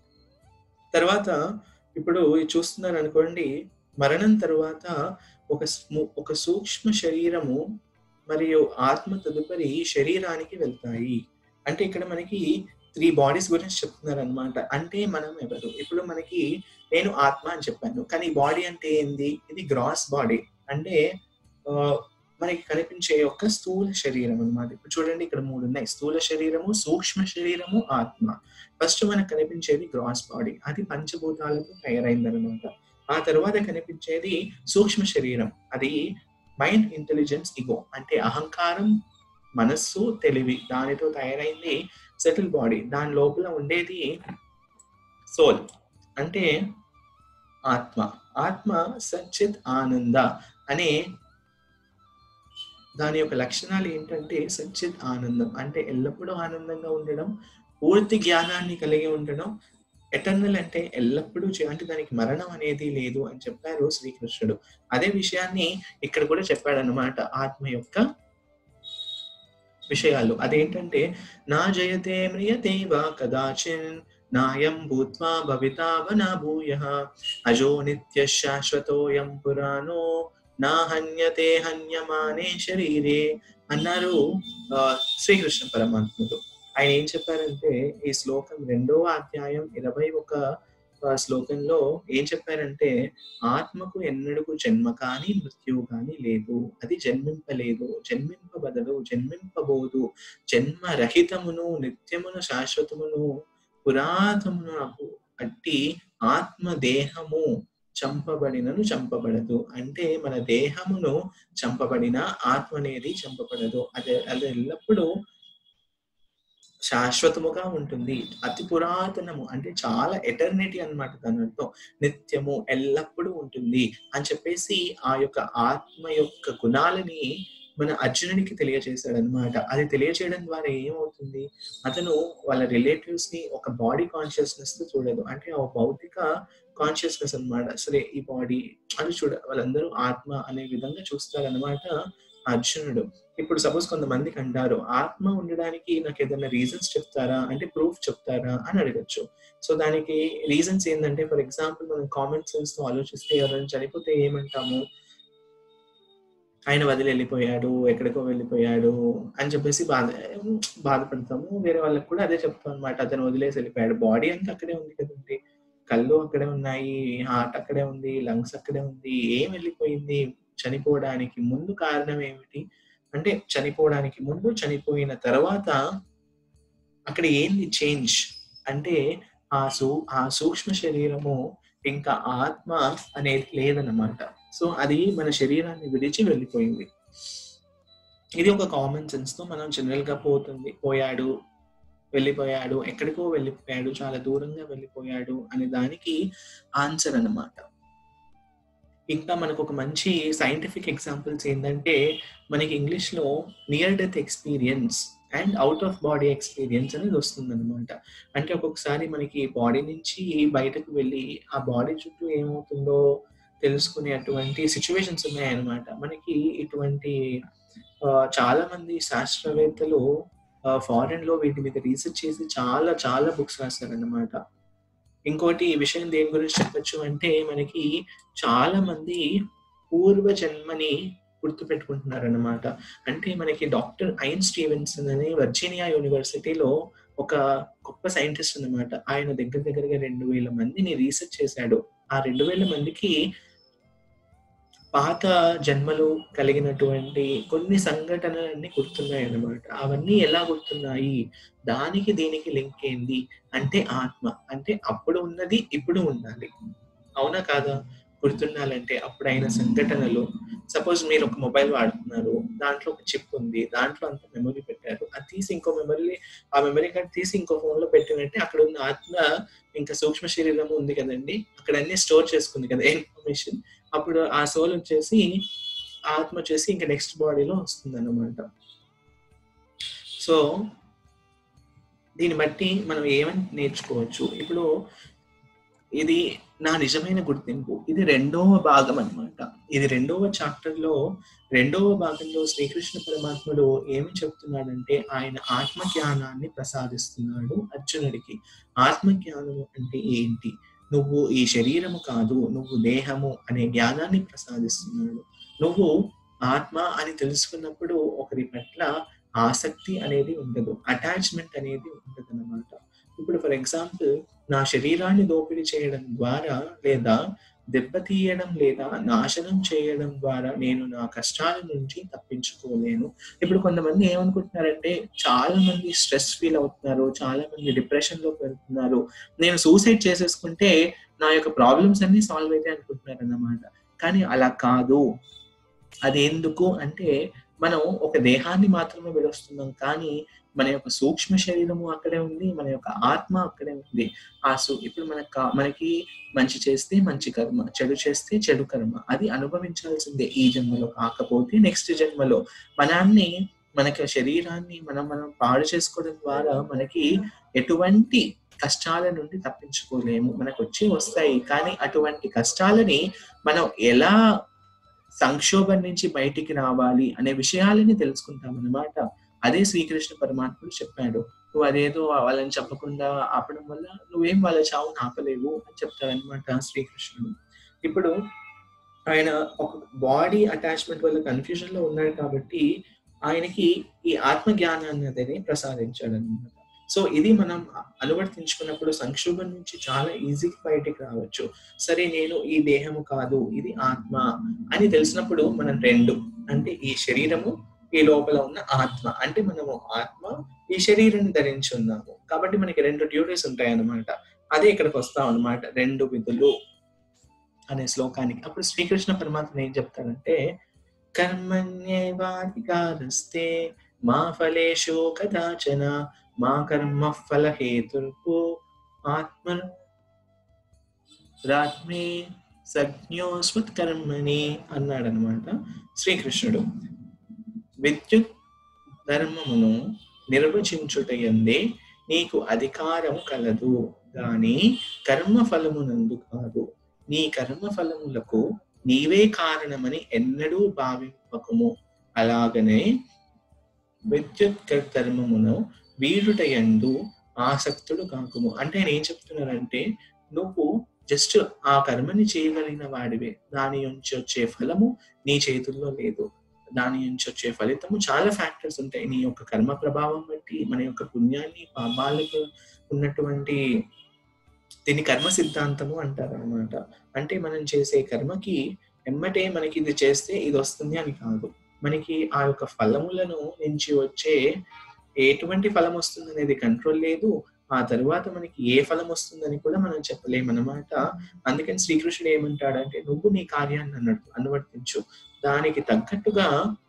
తర్వాత ఇప్పుడు ఇది చూస్తున్నారు అనుకోండి మరణం తరువాత ఒక స్ము- ఒక సూక్ష్మ శరీరము మరియు ఆత్మ తదుపరి శరీరానికి వెళ్తాయి అంటే ఇక్కడ మనకి త్రీ బాడీస్ గురించి చెప్తున్నారు అనమాట అంటే మనం ఎవరు ఇప్పుడు మనకి నేను ఆత్మ అని చెప్పాను కానీ బాడీ అంటే ఏంది ఇది గ్రాస్ బాడీ అంటే ఆ, మనకి కనిపించే ఒక స్థూల శరీరం అన్నమాట ఇప్పుడు చూడండి ఇక్కడ మూడు ఉన్నాయి స్థూల శరీరము సూక్ష్మ శరీరము ఆత్మ ఫస్ట్ మనకు కనిపించేది గ్రాస్ బాడీ అది పంచభూతాలతో తయారైందనమాట ఆ తర్వాత కనిపించేది సూక్ష్మ శరీరం అది మైండ్ ఇంటెలిజెన్స్ ఇగో అంటే అహంకారం మనస్సు తెలివి దానితో తయారైంది సెటిల్ బాడీ దాని లోపల ఉండేది సోల్ అంటే ఆత్మ ఆత్మ సచ్చిత్ ఆనంద అనే దాని యొక్క లక్షణాలు ఏంటంటే సచ్చిత్ ఆనందం అంటే ఎల్లప్పుడూ ఆనందంగా ఉండడం పూర్తి జ్ఞానాన్ని కలిగి ఉండడం ఎటర్నల్ అంటే ఎల్లప్పుడూ చే- అంటే దానికి మరణం అనేది లేదు అని చెప్పారు శ్రీకృష్ణుడు అదే విషయాన్ని ఇక్కడ కూడా చెప్పాడు అనమాట ఆత్మ యొక్క విషయాలు అదేంటంటే నా జయతే మ్రియతే వా కదాచిన్ నాయం భూత్వా భవితావ నా భూయ అజో నిత్య శాశ్వతోయం పురాణో నా హన్యతే హన్యమానే శరీరే అన్నారు ఆ, శ్రీకృష్ణ పరమాత్ముడు ఆయన ఏం చెప్పారంటే ఈ శ్లోకం రెండవ అధ్యాయం ఇరవై ఒక ఆ, శ్లోకంలో ఏం చెప్పారంటే ఆత్మకు ఎన్నడూ జన్మ కానీ మృత్యువు కానీ లేదు అది జన్మింపలేదు జన్మింపబదలు జన్మింపబోదు జన్మ రహితమును నిత్యమును శాశ్వతమును పురాతమును అట్టి ఆత్మ దేహము చంపబడినను చంపబడదు అంటే మన దేహమును చంపబడిన ఆత్మ అనేది చంపబడదు అదే అది ఎల్లప్పుడూ శాశ్వతముగా ఉంటుంది అతి పురాతనము అంటే చాలా ఎటర్నిటీ అన్నమాట దాని అర్థం నిత్యము ఎల్లప్పుడూ ఉంటుంది అని చెప్పేసి ఆ యొక్క ఆత్మ యొక్క గుణాలని మన అర్జునునికి తెలియజేశాడు అనమాట అది తెలియజేయడం ద్వారా ఏమవుతుంది అతను వాళ్ళ రిలేటివ్స్ ని ఒక బాడీ కాన్షియస్నెస్ తో చూడదు అంటే ఆ భౌతిక కాన్షియస్నెస్ అన్నమాట సరే ఈ బాడీ అని చూడ వాళ్ళందరూ ఆత్మ అనే విధంగా చూస్తారనమాట అర్జునుడు ఇప్పుడు సపోజ్ కొంతమందికి అంటారు ఆత్మ ఉండడానికి నాకు ఏదైనా రీజన్స్ చెప్తారా అంటే ప్రూఫ్ చెప్తారా అని అడగచ్చు సో దానికి రీజన్స్ ఏంటంటే ఫర్ ఎగ్జాంపుల్ మనం కామన్ సెన్స్ తో ఆలోచిస్తే ఎవరైనా చనిపోతే ఏమంటాము ఆయన వదిలి వెళ్ళిపోయాడు ఎక్కడికో వెళ్ళిపోయాడు అని చెప్పేసి బాధ బాధపడతాము వేరే వాళ్ళకి కూడా అదే చెప్తాం అనమాట అతను వదిలేసి వెళ్ళిపోయాడు బాడీ అంతా అక్కడే ఉంది కదండి కళ్ళు అక్కడే ఉన్నాయి హార్ట్ అక్కడే ఉంది లంగ్స్ అక్కడే ఉంది ఏం వెళ్ళిపోయింది చనిపోవడానికి ముందు కారణం ఏమిటి అంటే చనిపోవడానికి ముందు చనిపోయిన తర్వాత అక్కడ ఏంది చేంజ్ అంటే ఆ సూ ఆ సూక్ష్మ శరీరము ఇంకా ఆత్మ అనేది లేదన్నమాట సో అది మన శరీరాన్ని విడిచి వెళ్ళిపోయింది ఇది ఒక కామన్ సెన్స్ తో మనం జనరల్ గా పోతుంది పోయాడు వెళ్ళిపోయాడు ఎక్కడికో వెళ్ళిపోయాడు చాలా దూరంగా వెళ్ళిపోయాడు అనే దానికి ఆన్సర్ అన్నమాట ఇంకా మనకు ఒక మంచి సైంటిఫిక్ ఎగ్జాంపుల్స్ ఏంటంటే మనకి ఇంగ్లీష్ లో near death experience and out of body experience అనేది వస్తుంది అనమాట అంటే ఒక్కొక్కసారి మనకి బాడీ నుంచి బయటకు వెళ్ళి ఆ బాడీ చుట్టూ ఏమవుతుందో తెలుసుకునే అటువంటి సిచ్యువేషన్స్ ఉన్నాయన్నమాట మనకి ఇటువంటి ఆ, చాలా మంది శాస్త్రవేత్తలు ఫారెన్ లో వీటి మీద రీసెర్చ్ చేసి చాలా చాలా బుక్స్ రాశారన్నమాట ఇంకోటి ఈ విషయం దేని గురించి చెప్పొచ్చు అంటే మనకి చాలా మంది పూర్వ జన్మని గుర్తు పెట్టుకుంటున్నారు అనమాట అంటే మనకి డాక్టర్ ఐన్ స్టీవెన్సన్ అని వర్జీనియా యూనివర్సిటీలో ఒక గొప్ప సైంటిస్ట్ అన్నమాట ఆయన దగ్గర దగ్గరగా రెండు వేల మందిని రీసెర్చ్ చేశాడు ఆ రెండు వేల మందికి పాత జన్మలు కలిగినటువంటి కొన్ని సంఘటనలన్నీ గుర్తున్నాయి అన్నమాట అవన్నీ ఎలా గుర్తున్నాయి దానికి దీనికి లింక్ ఏంది అంటే ఆత్మ అంటే అప్పుడు ఉన్నది ఇప్పుడు ఉండాలి అవునా కాదా గుర్తుండాలంటే అప్పుడైన సంఘటనలు సపోజ్ మీరు ఒక మొబైల్ వాడుతున్నారు దాంట్లో ఒక చిప్ ఉంది దాంట్లో అంత మెమరీ పెట్టారు అది తీసి ఇంకో మెమరీ ఆ మెమరీ కార్డ్ తీసి ఇంకో ఫోన్ లో పెట్టినట్టే అక్కడ ఉన్న ఆత్మ ఇంకా సూక్ష్మ శరీరం ఉంది కదండి అక్కడ అన్ని స్టోర్ చేసుకుంది కదా ఇన్ఫర్మేషన్ అప్పుడు ఆ సోల్ వచ్చేసి ఆ ఆత్మ వచ్చేసి ఇంకా నెక్స్ట్ బాడీలో వస్తుంది అన్నమాట సో దీన్ని బట్టి మనం ఏమని నేర్చుకోవచ్చు ఇప్పుడు ఇది నా నిజమైన గుర్తింపు ఇది రెండవ భాగం అన్నమాట ఇది రెండవ చాప్టర్ లో రెండవ భాగంలో శ్రీకృష్ణ పరమాత్ముడు ఏమి చెప్తున్నాడంటే ఆయన ఆత్మ జ్ఞానాన్ని ప్రసాదిస్తున్నాడు అర్జునుడికి ఆత్మ జ్ఞానము అంటే ఏంటి నువ్వు ఈ శరీరము కాదు నువ్వు దేహము అనే జ్ఞానాన్ని ప్రసాదిస్తున్నాడు నువ్వు ఆత్మ అని తెలుసుకున్నప్పుడు ఒకరి పట్ల ఆసక్తి అనేది ఉండదు అటాచ్మెంట్ అనేది ఉండదు అనమాట ఇప్పుడు ఫర్ ఎగ్జాంపుల్ నా శరీరాన్ని దోపిడీ చేయడం ద్వారా లేదా దెబ్బతీయడం లేదా నాశనం చేయడం ద్వారా నేను నా కష్టాల నుంచి తప్పించుకోలేను ఇప్పుడు కొంతమంది ఏమనుకుంటున్నారంటే చాలా మంది స్ట్రెస్ ఫీల్ అవుతున్నారు చాలా మంది డిప్రెషన్ లోకి వెళ్తున్నారు నేను సూసైడ్ చేసేసుకుంటే నా యొక్క ప్రాబ్లమ్స్ అన్ని సాల్వ్ అయితే అనుకుంటున్నారు అన్నమాట కానీ అలా కాదు అది ఎందుకు అంటే మనం ఒక దేహాన్ని మాత్రమే విడుస్తున్నాం కానీ మన యొక్క సూక్ష్మ శరీరము అక్కడే ఉంది మన యొక్క ఆత్మ అక్కడే ఉంది ఆ సు ఇప్పుడు మన మనకి మంచి చేస్తే మంచి కర్మ చెడు చేస్తే చెడు కర్మ అది అనుభవించాల్సిందే ఈ జన్మలో కాకపోతే నెక్స్ట్ జన్మలో మనాన్ని మనకి శరీరాన్ని మనం మనం పాడు చేసుకోవడం ద్వారా మనకి ఎటువంటి కష్టాల నుండి తప్పించుకోలేము మనకు వచ్చి వస్తాయి కానీ అటువంటి కష్టాలని మనం ఎలా సంక్షోభం నుంచి బయటికి రావాలి అనే విషయాలని తెలుసుకుంటాం అనమాట అదే శ్రీకృష్ణ పరమాత్ముడు చెప్పాడు నువ్వు అదేదో వాళ్ళని చెప్పకుండా ఆపడం వల్ల నువ్వేం వాళ్ళ చావును ఆపలేవు అని చెప్తాడనమాట శ్రీకృష్ణుడు ఇప్పుడు ఆయన ఒక బాడీ అటాచ్మెంట్ వల్ల కన్ఫ్యూజన్ లో ఉన్నాడు కాబట్టి ఆయనకి ఈ ఆత్మ జ్ఞానాన్ని అనేది ప్రసాదించాడు అనమాట సో ఇది మనం అనువర్తించుకున్నప్పుడు సంక్షోభం నుంచి చాలా ఈజీగా బయటికి రావచ్చు సరే నేను ఈ దేహము కాదు ఇది ఆత్మ అని తెలిసినప్పుడు మనం రెండు అంటే ఈ శరీరము ఈ లోపల ఉన్న ఆత్మ అంటే మనము ఆత్మ ఈ శరీరాన్ని ధరించి ఉన్నాము కాబట్టి మనకి రెండు డ్యూటీస్ ఉంటాయి అన్నమాట అదే ఇక్కడికి వస్తాం అనమాట రెండు విధులు అనే శ్లోకానికి అప్పుడు శ్రీకృష్ణ పరమాత్మ ఏం చెప్తాడంటే కర్మణ్యేవాధికారస్తే మా ఫలేషు కదాచన మా కర్మ ఫల హేతుర్పు ఆత్మ రాత్మే సజ్ఞోస్మత్ కర్మని అన్నాడు అనమాట శ్రీకృష్ణుడు విద్యుత్ ధర్మమును నిర్వచించుటయందే నీకు అధికారం కలదు గాని కర్మ ఫలమునందు కాదు నీ కర్మ ఫలములకు నీవే కారణమని ఎన్నడూ భావింపకము అలాగనే విద్యుత్ ధర్మమును వీడుటయందు ఆసక్తుడు కాకుము అంటే ఆయన ఏం చెప్తున్నారంటే నువ్వు జస్ట్ ఆ కర్మని చేయగలిగిన వాడివే దాని నుంచి వచ్చే ఫలము నీ చేతుల్లో లేదు దాని నుంచి వచ్చే ఫలితము చాలా ఫ్యాక్టర్స్ ఉంటాయి నీ యొక్క కర్మ ప్రభావం బట్టి మన యొక్క పుణ్యాన్ని పాపాలకు ఉన్నటువంటి దీని కర్మ సిద్ధాంతము అంటారు అనమాట అంటే మనం చేసే కర్మకి ఎమ్మటే మనకి ఇది చేస్తే ఇది వస్తుంది అని కాదు మనకి ఆ యొక్క ఫలములను నుంచి వచ్చే ఎటువంటి ఫలం వస్తుంది అనేది కంట్రోల్ లేదు ఆ తర్వాత మనకి ఏ ఫలం వస్తుందని కూడా మనం చెప్పలేమన్నమాట అందుకని శ్రీకృష్ణుడు ఏమంటాడంటే నువ్వు నీ కార్యాన్ని అన్నట్టు అనువర్తించు దానికి తగ్గట్టుగా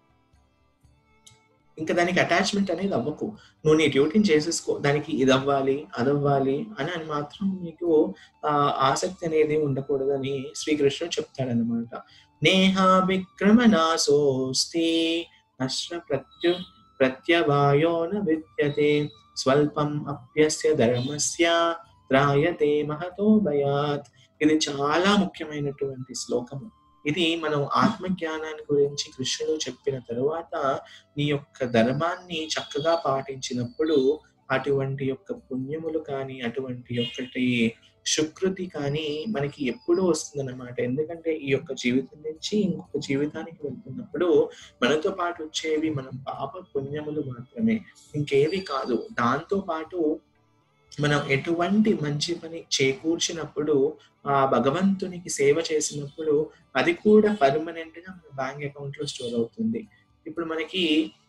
ఇంకా దానికి అటాచ్మెంట్ అనేది అవ్వకు నువ్వు నీ డ్యూటీని చేసేసుకో దానికి ఇది అవ్వాలి అది అవ్వాలి అని అని మాత్రం నీకు ఆ ఆసక్తి అనేది ఉండకూడదని శ్రీకృష్ణుడు చెప్తాడనమాట నేహా విక్రమనాశోస్తి అశ్ర ప్రత్యు ప్రత్యవాయో న విద్యతే స్వల్పం అప్యస్య ధర్మస్య త్రాయతే మహతో భయాత్ ఇది చాలా ముఖ్యమైనటువంటి శ్లోకము ఇది మనం ఆత్మజ్ఞానాన్ని గురించి కృష్ణుడు చెప్పిన తరువాత నీ యొక్క ధర్మాన్ని చక్కగా పాటించినప్పుడు అటువంటి యొక్క పుణ్యములు కానీ అటువంటి ఒక్కటి సుకృతి కానీ మనకి ఎప్పుడూ వస్తుందన్నమాట ఎందుకంటే ఈ యొక్క జీవితం నుంచి ఇంకొక జీవితానికి వెళ్తున్నప్పుడు మనతో పాటు వచ్చేవి మనం పాప పుణ్యములు మాత్రమే ఇంకేవి కాదు దాంతో పాటు మనం ఎటువంటి మంచి పని చేకూర్చినప్పుడు ఆ భగవంతునికి సేవ చేసినప్పుడు అది కూడా పర్మనెంట్ గా మన బ్యాంక్ అకౌంట్ లో స్టోర్ అవుతుంది ఇప్పుడు మనకి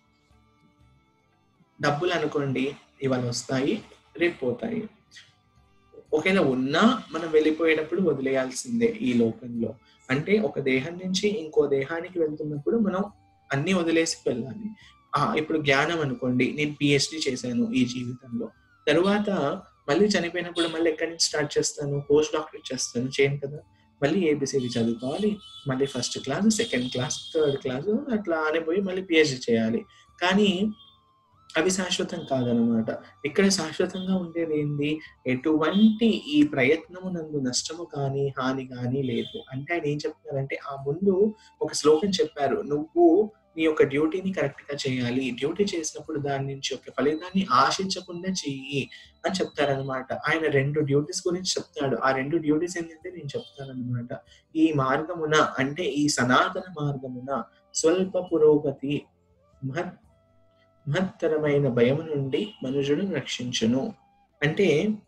డబ్బులు అనుకోండి ఇవాళ వస్తాయి రేపు పోతాయి ఒకవేళ ఉన్నా మనం వెళ్ళిపోయేటప్పుడు వదిలేయాల్సిందే ఈ లోకంలో అంటే ఒక దేహం నుంచి ఇంకో దేహానికి వెళ్తున్నప్పుడు మనం అన్ని వదిలేసి వెళ్ళాలి ఆ ఇప్పుడు జ్ఞానం అనుకోండి నేను పిహెచ్డి చేశాను ఈ జీవితంలో తరువాత మళ్ళీ చనిపోయినప్పుడు మళ్ళీ ఎక్కడి నుంచి స్టార్ట్ చేస్తాను పోస్ట్ డాక్టరేట్ చేస్తాను చేయను కదా మళ్ళీ ఏబిసిడి చదువుకోవాలి మళ్ళీ first class second class third class అట్లా అనిపోయి మళ్ళీ పిహెచ్డి చేయాలి కానీ అవి శాశ్వతం కాదనమాట ఇక్కడ శాశ్వతంగా ఉండేది ఏంది ఎటువంటి ఈ ప్రయత్నము నందు నష్టము కానీ హాని కానీ లేదు అంటే ఆయన ఏం చెప్తున్నారంటే ఆ ముందు ఒక శ్లోకం చెప్పారు నువ్వు నీ యొక్క డ్యూటీని కరెక్ట్ గా చేయాలి డ్యూటీ చేసినప్పుడు దాని నుంచి ఒక ఫలితాన్ని ఆశించకుండా చెయ్యి అని చెప్తారనమాట ఆయన రెండు డ్యూటీస్ గురించి చెప్తాడు ఆ రెండు డ్యూటీస్ ఏంటంటే నేను చెప్తానమాట ఈ మార్గమున అంటే ఈ సనాతన మార్గమున స్వల్ప పురోగతి మహత్ మహత్తరమైన భయం నుండి మనుషుడు రక్షించును అంటే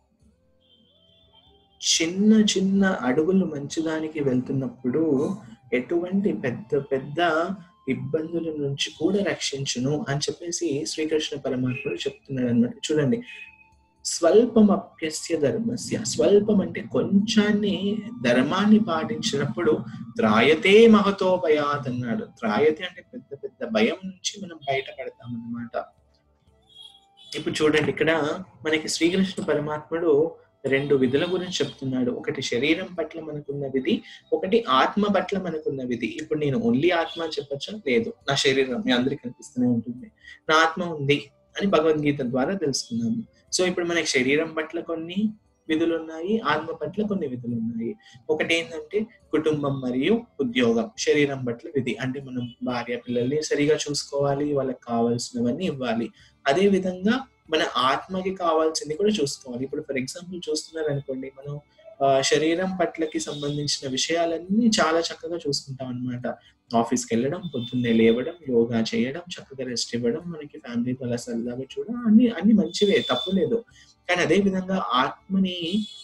చిన్న చిన్న అడుగులు మంచిదానికి వెళ్తున్నప్పుడు ఎటువంటి పెద్ద పెద్ద ఇబ్బందుల నుంచి కూడా రక్షించును అని చెప్పేసి శ్రీకృష్ణ పరమాత్ముడు చెప్తున్నాడు అనమాట చూడండి స్వల్పం అప్యస్య ధర్మస్య స్వల్పం అంటే కొంచాన్ని ధర్మాన్ని పాటించినప్పుడు త్రాయతే మహతో భయాత్ అన్నాడు త్రాయతే అంటే పెద్ద పెద్ద భయం నుంచి మనం బయటపడతాం అన్నమాట ఇప్పుడు చూడండి ఇక్కడ మనకి శ్రీకృష్ణ పరమాత్ముడు రెండు విధుల గురించి చెప్తున్నాడు ఒకటి శరీరం పట్ల మనకున్న విధి ఒకటి ఆత్మ పట్ల మనకున్న విధి ఇప్పుడు నేను ఓన్లీ ఆత్మ అని చెప్పచ్చా లేదు నా శరీరం మీ అందరికి కనిపిస్తూనే ఉంటుంది నా ఆత్మ ఉంది అని భగవద్గీత ద్వారా తెలుసుకున్నాము సో ఇప్పుడు మనకి శరీరం పట్ల కొన్ని విధులు ఉన్నాయి ఆత్మ పట్ల కొన్ని విధులు ఉన్నాయి ఒకటి ఏంటంటే కుటుంబం మరియు ఉద్యోగం శరీరం పట్ల విధి అంటే మనం భార్య పిల్లల్ని సరిగా చూసుకోవాలి వాళ్ళకి కావాల్సినవన్నీ ఇవ్వాలి అదే విధంగా మన ఆత్మకి కావాల్సింది కూడా చూసుకోవాలి ఇప్పుడు ఫర్ ఎగ్జాంపుల్ చూస్తున్నారు అనుకోండి మనం శరీరం పట్లకి సంబంధించిన విషయాలన్నీ చాలా చక్కగా చూసుకుంటాం అనమాట ఆఫీస్కి వెళ్ళడం పొద్దున్నే లేవడం యోగా చేయడం చక్కగా రెస్ట్ ఇవ్వడం మనకి ఫ్యామిలీతో అలా సరదాగా చూడడం అన్ని అన్ని మంచివే తప్పు లేదు కానీ అదే విధంగా ఆత్మని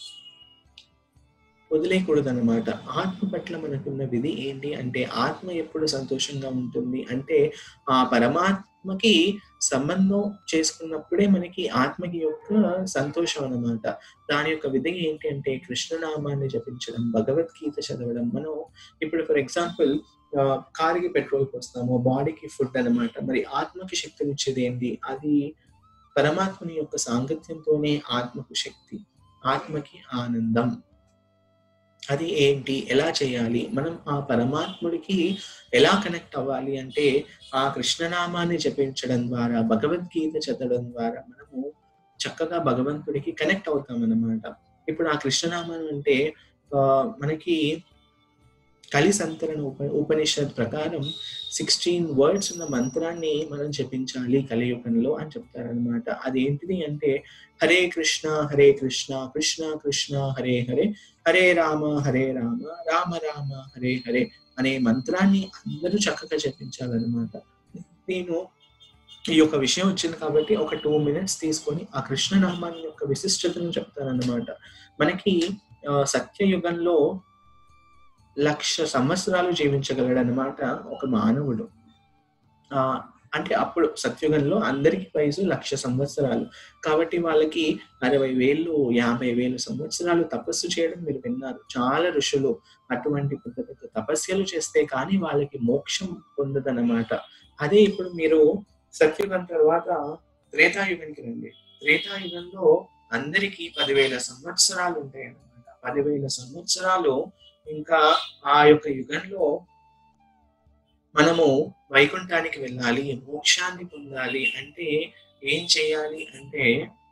వదిలేయకూడదు అనమాట ఆత్మ పట్ల మనకున్న విధి ఏంటి అంటే ఆత్మ ఎప్పుడు సంతోషంగా ఉంటుంది అంటే ఆ పరమాత్మకి సంబంధం చేసుకున్నప్పుడే మనకి ఆత్మకి యొక్క సంతోషం అనమాట దాని యొక్క విధి ఏంటి అంటే కృష్ణనామాన్ని జపించడం భగవద్గీత చదవడం మనం ఇప్పుడు ఫర్ ఎగ్జాంపుల్ కారుకి పెట్రోల్ పోస్తాము బాడీకి ఫుడ్ అనమాట మరి ఆత్మకి శక్తినిచ్చేది ఏంటి అది పరమాత్మని యొక్క సాంగత్యంతోనే ఆత్మకు శక్తి ఆత్మకి ఆనందం అది ఏంటి ఎలా చేయాలి మనం ఆ పరమాత్ముడికి ఎలా కనెక్ట్ అవ్వాలి అంటే ఆ కృష్ణనామాన్ని జపించడం ద్వారా భగవద్గీత చదవడం ద్వారా మనము చక్కగా భగవంతుడికి కనెక్ట్ అవుతాం అన్నమాట ఇప్పుడు ఆ కృష్ణనామం అంటే మనకి కలి సంతరణ ఉప ఉపనిషత్ ప్రకారం సిక్స్టీన్ వర్డ్స్ ఉన్న మంత్రాన్ని మనం జపించాలి కలియుగంలో అని చెప్తారనమాట అదేంటిది అంటే హరే కృష్ణ హరే కృష్ణ కృష్ణ కృష్ణ హరే హరే హరే రామ హరే రామ రామ రామ హరే హరే అనే మంత్రాన్ని అందరూ చక్కగా జపించాలన్నమాట నేను ఈ యొక్క విషయం వచ్చింది కాబట్టి ఒక టూ మినిట్స్ తీసుకొని ఆ కృష్ణనామాన్ని యొక్క విశిష్టతను చెప్తానన్నమాట మనకి సత్యయుగంలో లక్ష సంవత్సరాలు జీవించగలడు అనమాట ఒక మానవుడు ఆ అంటే అప్పుడు సత్యుగంలో అందరికి వయసు లక్ష సంవత్సరాలు కాబట్టి వాళ్ళకి అరవై వేలు యాభై వేలు సంవత్సరాలు తపస్సు చేయడం మీరు విన్నారు చాలా ఋషులు అటువంటి పెద్ద పెద్ద తపస్యలు చేస్తే కానీ వాళ్ళకి మోక్షం పొందదనమాట అదే ఇప్పుడు మీరు సత్యుగం తర్వాత త్రేతాయుగానికి రండి త్రేతాయుగంలో అందరికీ పదివేల సంవత్సరాలు ఉంటాయి అన్నమాట పదివేల సంవత్సరాలు ఇంకా ఆ యొక్క యుగంలో మనము వైకుంఠానికి వెళ్ళాలి మోక్షాన్ని పొందాలి అంటే ఏం చేయాలి అంటే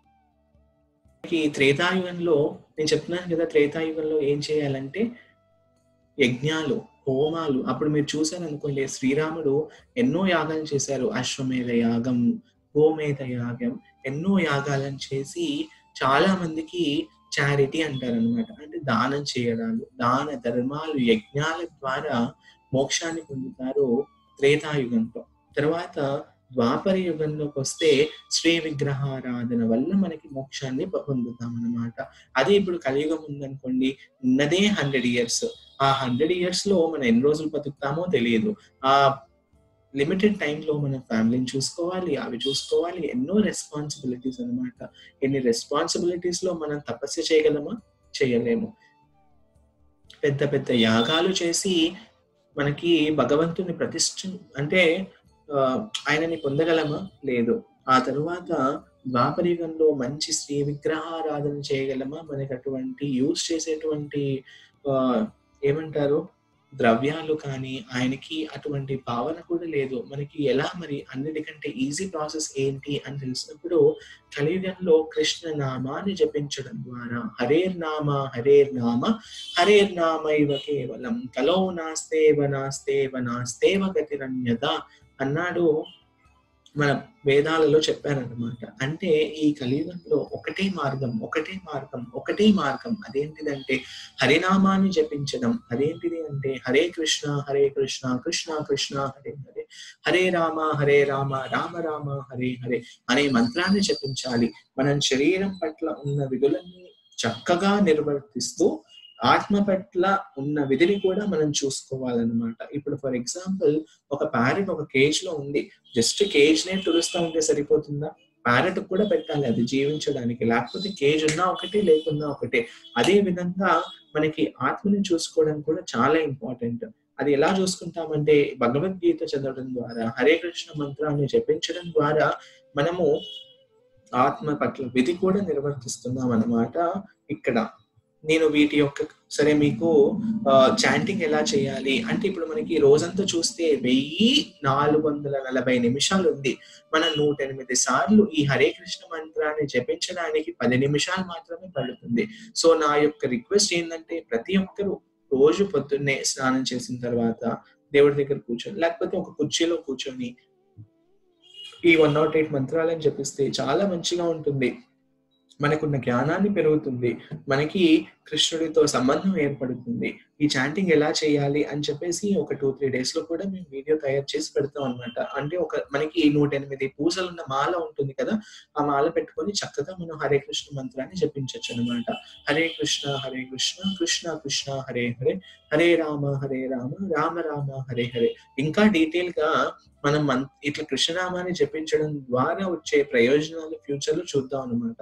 ఈ త్రేతాయుగంలో నేను చెప్తున్నాను కదా త్రేతాయుగంలో ఏం చేయాలంటే యజ్ఞాలు హోమాలు అప్పుడు మీరు చూసారు అనుకోండి శ్రీరాముడు ఎన్నో యాగాలు చేశారు అశ్వమేధ యాగం గోమేధ యాగం ఎన్నో యాగాలను చేసి చాలా మందికి చారిటీ అంటారు అనమాట అంటే దానం చేయడాలు దాన ధర్మాలు యజ్ఞాల ద్వారా మోక్షాన్ని పొందుతారు త్రేతాయుగంలో తర్వాత ద్వాపర యుగంలోకి వస్తే శ్రీ విగ్రహారాధన వల్ల మనకి మోక్షాన్ని పొందుతాం అన్నమాట అదే ఇప్పుడు కలియుగం ఉందనుకోండి ఉన్నదే హండ్రెడ్ ఇయర్స్ ఆ హండ్రెడ్ ఇయర్స్ లో మనం ఎన్ని రోజులు బతుకుతామో తెలియదు ఆ లిమిటెడ్ టైంలో మన ఫ్యామిలీని చూసుకోవాలి అవి చూసుకోవాలి ఎన్నో రెస్పాన్సిబిలిటీస్ అనమాట ఎన్ని రెస్పాన్సిబిలిటీస్ లో మనం తపస్సు చేయగలమా చేయలేము పెద్ద పెద్ద యాగాలు చేసి మనకి భగవంతుని ప్రతిష్ఠ అంటే ఆయనని పొందగలమా లేదు ఆ తరువాత ద్వాపరయుగంలో మంచి శ్రీ విగ్రహారాధన చేయగలమా మనకి అటువంటి యూజ్ చేసేటువంటి ఏమంటారు ద్రవ్యాలు కానీ ఆయనకి అటువంటి భావన కూడా లేదు మనకి ఎలా మరి అన్నిటికంటే ఈజీ ప్రాసెస్ ఏంటి అని తెలిసినప్పుడు కలియుగంలో కృష్ణ నామాన్ని జపించడం ద్వారా హరేర్ నామ హరేర్ నామ హరేర్ నామైవ కేవలం కలో నాస్తేవ నాస్తేవ నాస్తేవ గతిరన్యత అన్నాడు మన వేదాలలో చెప్పారనమాట అంటే ఈ కలియుగంలో ఒకటే మార్గం ఒకటే మార్గం ఒకటే మార్గం అదేంటిదంటే హరినామాన్ని జపించడం అదేంటిది అంటే హరే కృష్ణ హరే కృష్ణ కృష్ణ కృష్ణ హరే హరే హరే రామ హరే రామ రామ రామ హరే హరే అనే మంత్రాన్ని జపించాలి మనం శరీరం పట్ల ఉన్న విధులన్నీ చక్కగా నిర్వర్తిస్తూ ఆత్మ పట్ల ఉన్న విధిని కూడా మనం చూసుకోవాలన్నమాట ఇప్పుడు ఫర్ ఎగ్జాంపుల్ ఒక ప్యారెట్ ఒక కేజ్ లో ఉంది జస్ట్ కేజ్ నే తుడుస్తూ ఉంటే సరిపోతుందా ప్యారెట్ కూడా పెట్టాలి అది జీవించడానికి లేకపోతే కేజ్ ఉన్నా ఒకటే లేకున్నా ఒకటే అదే విధంగా మనకి ఆత్మని చూసుకోవడం కూడా చాలా ఇంపార్టెంట్ అది ఎలా చూసుకుంటామంటే భగవద్గీత చదవడం ద్వారా హరే కృష్ణ మంత్రాన్ని జపించడం ద్వారా మనము ఆత్మ పట్ల విధి కూడా నిర్వర్తిస్తున్నాం అన్నమాట ఇక్కడ నేను వీటి యొక్క సరే మీకు చాంటింగ్ ఎలా చేయాలి అంటే ఇప్పుడు మనకి రోజంతా చూస్తే వెయ్యి నాలుగు వందల నలభై నిమిషాలు ఉంది మనం నూట ఎనిమిది సార్లు ఈ హరే కృష్ణ మంత్రాన్ని జపించడానికి పది నిమిషాలు మాత్రమే పడుతుంది సో నా యొక్క రిక్వెస్ట్ ఏంటంటే ప్రతి ఒక్కరు రోజు పొద్దున్నే స్నానం చేసిన తర్వాత దేవుడి దగ్గర కూర్చొని లేకపోతే ఒక కుర్చీలో కూర్చొని ఈ వన్ నాట్ ఎయిట్ మంత్రాలను జపిస్తే చాలా మంచిగా ఉంటుంది మనకున్న జ్ఞానాన్ని పెరుగుతుంది మనకి కృష్ణుడితో సంబంధం ఏర్పడుతుంది ఈ చాంటింగ్ ఎలా చేయాలి అని చెప్పేసి ఒక టూ త్రీ డేస్ లో కూడా మేము వీడియో తయారు చేసి పెడతాం అనమాట అంటే ఒక మనకి నూట ఎనిమిది పూసలు ఉన్న మాల ఉంటుంది కదా ఆ మాల పెట్టుకొని చక్కగా మనం హరే కృష్ణ మంత్రాన్ని జపించవచ్చు అనమాట హరే కృష్ణ హరే కృష్ణ కృష్ణ కృష్ణ హరే హరే హరే రామ హరే రామ రామ రామ హరే హరే ఇంకా డీటెయిల్ గా మనం మన్- ఇట్లా కృష్ణనామాన్ని జపించడం ద్వారా వచ్చే ప్రయోజనాలు ఫ్యూచర్ లో చూద్దాం అనమాట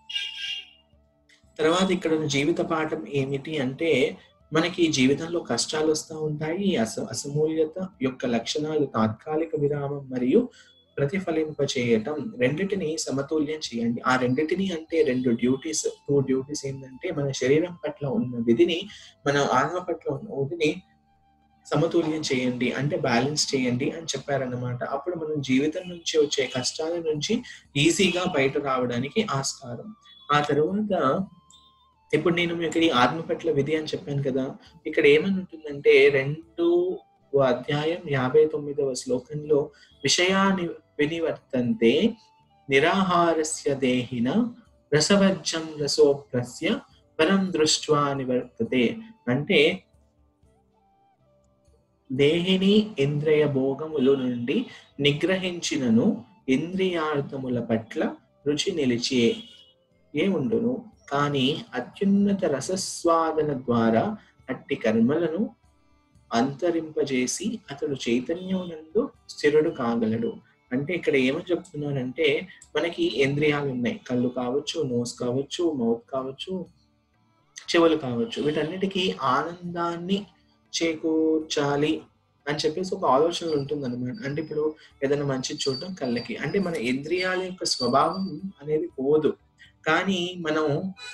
తర్వాత ఇక్కడ ఉన్న జీవిత పాఠం ఏమిటి అంటే మనకి జీవితంలో కష్టాలు వస్తూ ఉంటాయి అస అసమూల్యత యొక్క లక్షణాలు తాత్కాలిక విరామం మరియు ప్రతిఫలింప చేయటం రెండిటిని సమతుల్యం చేయండి ఆ రెండిటిని అంటే రెండు డ్యూటీస్ టూ డ్యూటీస్ ఏంటంటే మన శరీరం పట్ల ఉన్న విధిని మన ఆత్మ పట్ల ఉన్న విధిని సమతుల్యం చేయండి అంటే బ్యాలెన్స్ చేయండి అని చెప్పారన్నమాట అప్పుడు మనం జీవితం నుంచి వచ్చే కష్టాల నుంచి ఈజీగా బయట రావడానికి ఆస్కారం ఆ తర్వాత ఇప్పుడు నేను మీకు ఈ ఆత్మ పట్ల విధి అని చెప్పాను కదా ఇక్కడ ఏమని ఉంటుందంటే రెండు అధ్యాయం యాభై తొమ్మిదవ శ్లోకంలో విషయాన్ని వినివర్తంతే నిరాహారస్య దేహిన రసవర్జం రసోప్రస్య పరం దృష్ట్వా నివర్తతే అంటే దేహిని ఇంద్రియ భోగముల నుండి నిగ్రహించినను ఇంద్రియార్థముల పట్ల రుచి నిలిచే ఏముండును కానీ అత్యున్నత రసస్వాదన ద్వారా అట్టి కర్మలను అంతరింపజేసి అతడు చైతన్యమునందు స్థిరుడు కాగలడు అంటే ఇక్కడ ఏమని చెప్తున్నానంటే మనకి ఇంద్రియాలు ఉన్నాయి కళ్ళు కావచ్చు నోస్ కావచ్చు మౌత్ కావచ్చు చెవులు కావచ్చు వీటన్నిటికీ ఆనందాన్ని చేకూర్చాలి అని చెప్పేసి ఒక ఆలోచన ఉంటుంది అనమాట అంటే ఇప్పుడు ఏదైనా మంచి చూడటం కళ్ళకి అంటే మన ఇంద్రియాల యొక్క స్వభావం అనేది పోదు కానీ మనం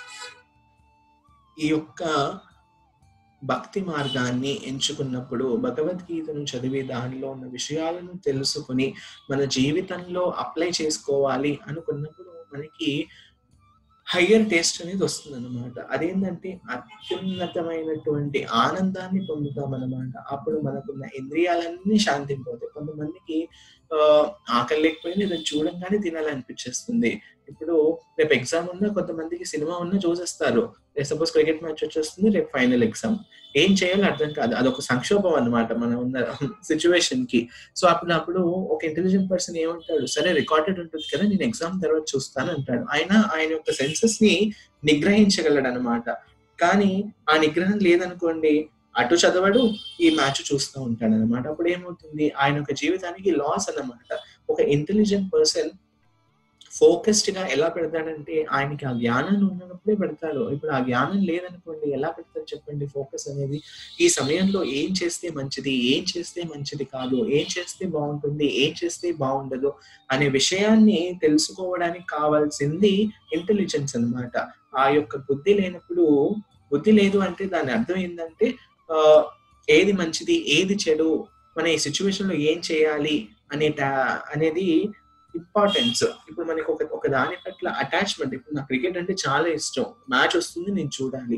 ఈ యొక్క భక్తి మార్గాన్ని ఎంచుకున్నప్పుడు భగవద్గీతను చదివి దానిలో ఉన్న విషయాలను తెలుసుకుని మన జీవితంలో అప్లై చేసుకోవాలి అనుకున్నప్పుడు మనకి హయ్యర్ టేస్ట్ అనేది వస్తుంది అనమాట అదేంటంటే అత్యున్నతమైనటువంటి ఆనందాన్ని పొందుతాం అనమాట అప్పుడు మనకున్న ఇంద్రియాలన్నీ శాంతింపోతాయి కొంతమందికి ఆ, ఆకలి లేకపోయినా ఏదైనా చూడంగానే తినాలనిపించేస్తుంది ఇప్పుడు రేపు ఎగ్జామ్ ఉన్నా కొంతమందికి సినిమా ఉన్నా చూసేస్తారు సపోజ్ క్రికెట్ మ్యాచ్ వచ్చేస్తుంది రేపు ఫైనల్ ఎగ్జామ్ ఏం చేయాలో అర్థం కాదు అదొక సంక్షోభం అన్నమాట మనం ఉన్న సిచ్యువేషన్ కి సో అప్పుడు అప్పుడు ఒక ఇంటెలిజెంట్ పర్సన్ ఏమంటాడు సరే రికార్డెడ్ ఉంటుంది కదా నేను ఎగ్జామ్ తర్వాత చూస్తాను అంటాడు ఆయన ఆయన యొక్క సెన్సెస్ ని నిగ్రహించగలడు అనమాట కానీ ఆ నిగ్రహం లేదనుకోండి అటు చదవడు ఈ మ్యాచ్ చూస్తూ ఉంటాడు అనమాట అప్పుడు ఏమవుతుంది ఆయన యొక్క జీవితానికి లాస్ అన్నమాట ఒక ఇంటెలిజెంట్ పర్సన్ ఫోకస్డ్ గా ఎలా పెడతాడంటే ఆయనకి ఆ జ్ఞానం ఉన్నప్పుడే పెడతాడు ఇప్పుడు ఆ జ్ఞానం లేదనుకోండి ఎలా పెడతారు చెప్పండి ఫోకస్ అనేది ఈ సమయంలో ఏం చేస్తే మంచిది ఏం చేస్తే మంచిది కాదు ఏం చేస్తే బాగుంటుంది ఏం చేస్తే బాగుండదు అనే విషయాన్ని తెలుసుకోవడానికి కావాల్సింది ఇంటెలిజెన్స్ అన్నమాట ఆ యొక్క బుద్ధి లేనప్పుడు బుద్ధి లేదు అంటే దాని అర్థం ఏంటంటే ఆ, ఏది మంచిది ఏది చెడు మన ఈ సిచ్యువేషన్ లో ఏం చేయాలి అనే టా- అనేది ఇంపార్టెన్స్ ఇప్పుడు మనకి ఒక ఒక దాని పట్ల అటాచ్మెంట్ ఇప్పుడు నాకు క్రికెట్ అంటే చాలా ఇష్టం మ్యాచ్ వస్తుంది నేను చూడాలి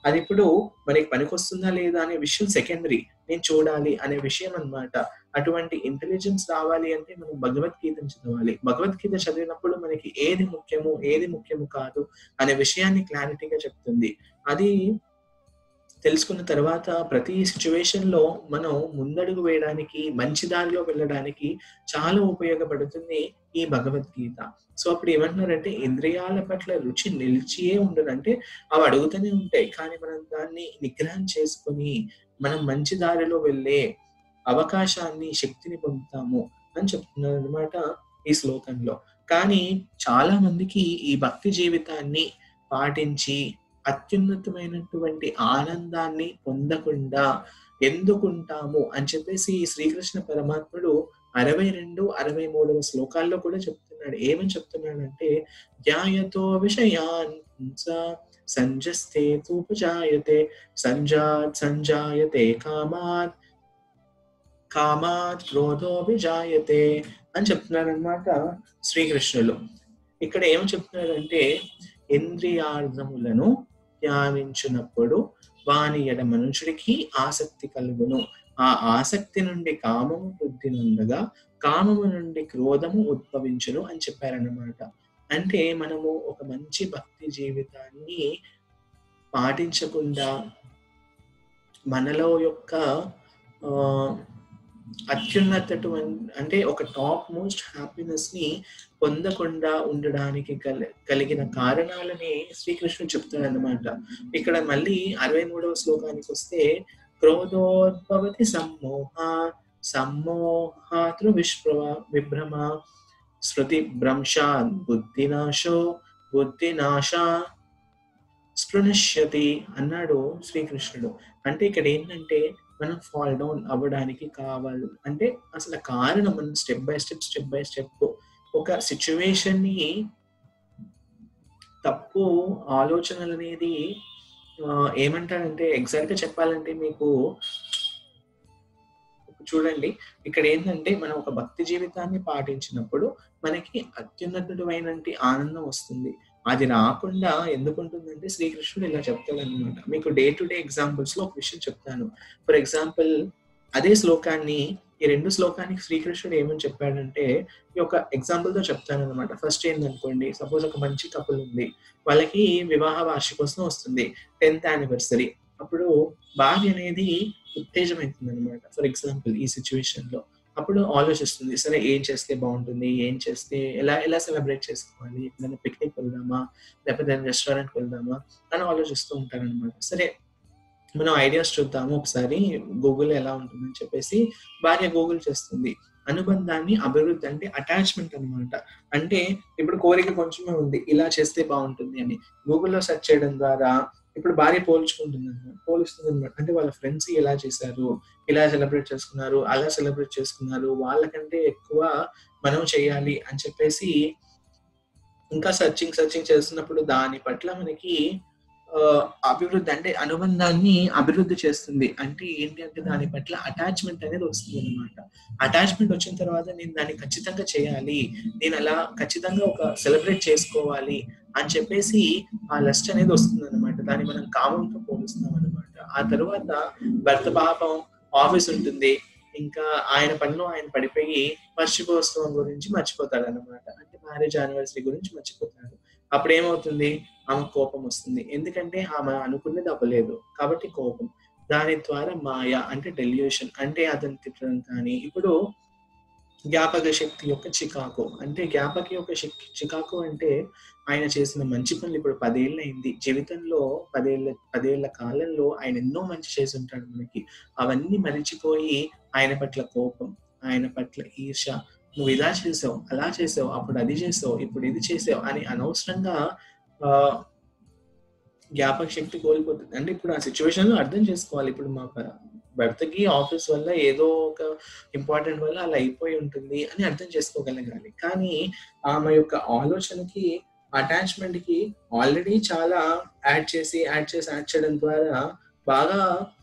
అది ఇప్పుడు మనకి పనికొస్తుందా లేదా అనే విషయం సెకండరీ నేను చూడాలి అనే విషయం అన్నమాట అటువంటి ఇంటెలిజెన్స్ రావాలి అంటే మనం భగవద్గీతను చదవాలి భగవద్గీత చదివినప్పుడు మనకి ఏది ముఖ్యము ఏది ముఖ్యము కాదు అనే విషయాన్ని క్లారిటీగా చెప్తుంది అది తెలుసుకున్న తర్వాత ప్రతి సిచ్యువేషన్ లో మనం ముందడుగు వేయడానికి మంచి దారిలో వెళ్ళడానికి చాలా ఉపయోగపడుతుంది ఈ భగవద్గీత సో అప్పుడు ఏమంటున్నారంటే ఇంద్రియాల పట్ల రుచి నిలిచియే ఉండదు అంటే అవి అడుగుతూనే ఉంటాయి కానీ మనం దాన్ని నిగ్రహం చేసుకొని మనం మంచి దారిలో వెళ్ళే అవకాశాన్ని శక్తిని పొందుతాము అని చెప్తున్నారు అనమాట ఈ శ్లోకంలో కానీ చాలా మందికి ఈ భక్తి జీవితాన్ని పాటించి అత్యున్నతమైనటువంటి ఆనందాన్ని పొందకుండా ఎందుకుంటాము అని చెప్పేసి శ్రీకృష్ణ పరమాత్ముడు అరవై రెండు అరవై మూడవ శ్లోకాల్లో కూడా చెప్తున్నాడు ఏమని చెప్తున్నాడంటే ధ్యాయతో విషయాన్ సంజస్తే తూపజాయతే సంజాత్ సంజాయతే కామాత్ కామాత్ క్రోధో విజాయతే అని చెప్తున్నాడు అనమాట శ్రీకృష్ణులు ఇక్కడ ఏం చెప్తున్నాడంటే ఇంద్రియార్థములను ధ్యానించినప్పుడు వాని ఎడ మనుషుడికి ఆసక్తి కలుగును ఆ ఆసక్తి నుండి కామము వృద్ధి నుండగా కామము నుండి క్రోధము ఉద్భవించును అని చెప్పారన్నమాట అంటే మనము ఒక మంచి భక్తి జీవితాన్ని పాటించకుండా మనలో యొక్క అత్యున్నతటు అంటే ఒక టాప్ మోస్ట్ హ్యాపీనెస్ ని పొందకుండా ఉండడానికి కలిగిన కారణాలని శ్రీకృష్ణుడు చెప్తాడు అనమాట ఇక్కడ మళ్ళీ అరవై మూడవ శ్లోకానికి వస్తే క్రోధోద్భవతి సమ్మోహ సమ్మోహాతృ విశ్వ విభ్రమ శృతి భ్రంశా బుద్ధినాశో బుద్ధినాశ స్పృణశ్యతి అన్నాడు శ్రీకృష్ణుడు అంటే ఇక్కడ ఏంటంటే మనం ఫాల్ డౌన్ అవ్వడానికి కావాలి అంటే అసలు కారణం మనం step by step step by step ఒక సిచ్యువేషన్ ని తప్పు ఆలోచనలు అనేది ఏమంటారంటే ఎగ్జాక్ట్ గా చెప్పాలంటే మీకు చూడండి ఇక్కడ ఏంటంటే మనం ఒక భక్తి జీవితాన్ని పాటించినప్పుడు మనకి అత్యున్నతమైన ఆనందం వస్తుంది అది రాకుండా ఎందుకు ఉంటుందంటే శ్రీకృష్ణుడు ఇలా చెప్తాడు అనమాట మీకు డే టు డే ఎగ్జాంపుల్స్ లో ఒక విషయం చెప్తాను ఫర్ ఎగ్జాంపుల్ అదే శ్లోకాన్ని ఈ రెండు శ్లోకానికి శ్రీకృష్ణుడు ఏమని చెప్పాడంటే ఈ ఒక ఎగ్జాంపుల్ తో చెప్తాను అనమాట ఫస్ట్ ఏందనుకోండి సపోజ్ ఒక మంచి కపుల్ ఉంది వాళ్ళకి వివాహ వార్షికోత్సవం వస్తుంది టెన్త్ యానివర్సరీ అప్పుడు భార్య అనేది ఉత్తేజం అవుతుంది అనమాట ఫర్ ఎగ్జాంపుల్ ఈ సిచ్యువేషన్ లో అప్పుడు ఆలోచిస్తుంది సరే ఏం చేస్తే బాగుంటుంది ఏం చేస్తే ఎలా ఎలా సెలబ్రేట్ చేసుకోవాలి ఏదైనా పిక్నిక్ వెళ్దామా లేకపోతే రెస్టారెంట్ వెళ్దామా అని ఆలోచిస్తూ ఉంటారనమాట సరే మనం ఐడియాస్ చూద్దాము ఒకసారి గూగుల్ ఎలా ఉంటుందని చెప్పేసి భార్య గూగుల్ చేస్తుంది అనుబంధాన్ని అభివృద్ధి అంటే అటాచ్మెంట్ అనమాట అంటే ఇప్పుడు కోరిక కొంచెమే ఉంది ఇలా చేస్తే బాగుంటుంది అని గూగుల్లో సెర్చ్ చేయడం ద్వారా ఇప్పుడు భార్య పోల్చుకుంటుంది అనమాట పోలుస్తుంది అనమాట అంటే వాళ్ళ ఫ్రెండ్స్ ఎలా చేశారు ఇలా సెలబ్రేట్ చేసుకున్నారు అలా సెలబ్రేట్ చేసుకున్నారు వాళ్ళకంటే ఎక్కువ మనం చేయాలి అని చెప్పేసి ఇంకా సర్చింగ్ సర్చింగ్ చేస్తున్నప్పుడు దాని పట్ల మనకి అభివృద్ధి అంటే అనుబంధాన్ని అభివృద్ధి చేస్తుంది అంటే ఏంటి అంటే దాని పట్ల అటాచ్మెంట్ అనేది వస్తుంది అనమాట అటాచ్మెంట్ వచ్చిన తర్వాత నేను దాన్ని ఖచ్చితంగా చేయాలి నేను అలా ఖచ్చితంగా ఒక సెలబ్రేట్ చేసుకోవాలి అని చెప్పేసి ఆ లస్ట్ అనేది వస్తుంది అనమాట దాన్ని మనం కామంతో పోలుస్తాం అనమాట ఆ తర్వాత భర్త పాపం ఆఫీస్ ఉంటుంది ఇంకా ఆయన పనిలో ఆయన పడిపోయి వార్షికోత్సవం గురించి మర్చిపోతాడు అనమాట అంటే మ్యారేజ్ యానివర్సరీ గురించి మర్చిపోతాడు అప్పుడు ఏమవుతుంది ఆమె కోపం వస్తుంది ఎందుకంటే ఆమె అనుకున్నది అవ్వలేదు కాబట్టి కోపం దాని ద్వారా మాయ అంటే డెల్యూషన్ అంటే అతను తిట్టడం కానీ ఇప్పుడు జ్ఞాపక శక్తి యొక్క చికాకు అంటే జ్ఞాపక యొక్క శక్తి చికాకు అంటే ఆయన చేసిన మంచి పనులు ఇప్పుడు పదేళ్ళు అయింది జీవితంలో పదేళ్ళ పదేళ్ల కాలంలో ఆయన ఎన్నో మంచి చేసి ఉంటాడు మనకి అవన్నీ మరిచిపోయి ఆయన పట్ల కోపం ఆయన పట్ల ఈర్ష నువ్వు ఇలా చేసావు అలా చేసావు అప్పుడు అది చేసావు ఇప్పుడు ఇది చేసావు అని అనవసరంగా ఆ జ్ఞాపక శక్తి కోల్పోతుంది అంటే ఇప్పుడు ఆ సిచ్యువేషన్ లో అర్థం చేసుకోవాలి ఇప్పుడు మా భర్తకి ఆఫీస్ వల్ల ఏదో ఒక ఇంపార్టెంట్ వల్ల అలా అయిపోయి ఉంటుంది అని అర్థం చేసుకోగలగాలి కానీ ఆమె యొక్క ఆలోచనకి అటాచ్మెంట్ కి ఆల్రెడీ చాలా యాడ్ చేసి యాడ్ చేసి యాడ్ చేయడం ద్వారా బాగా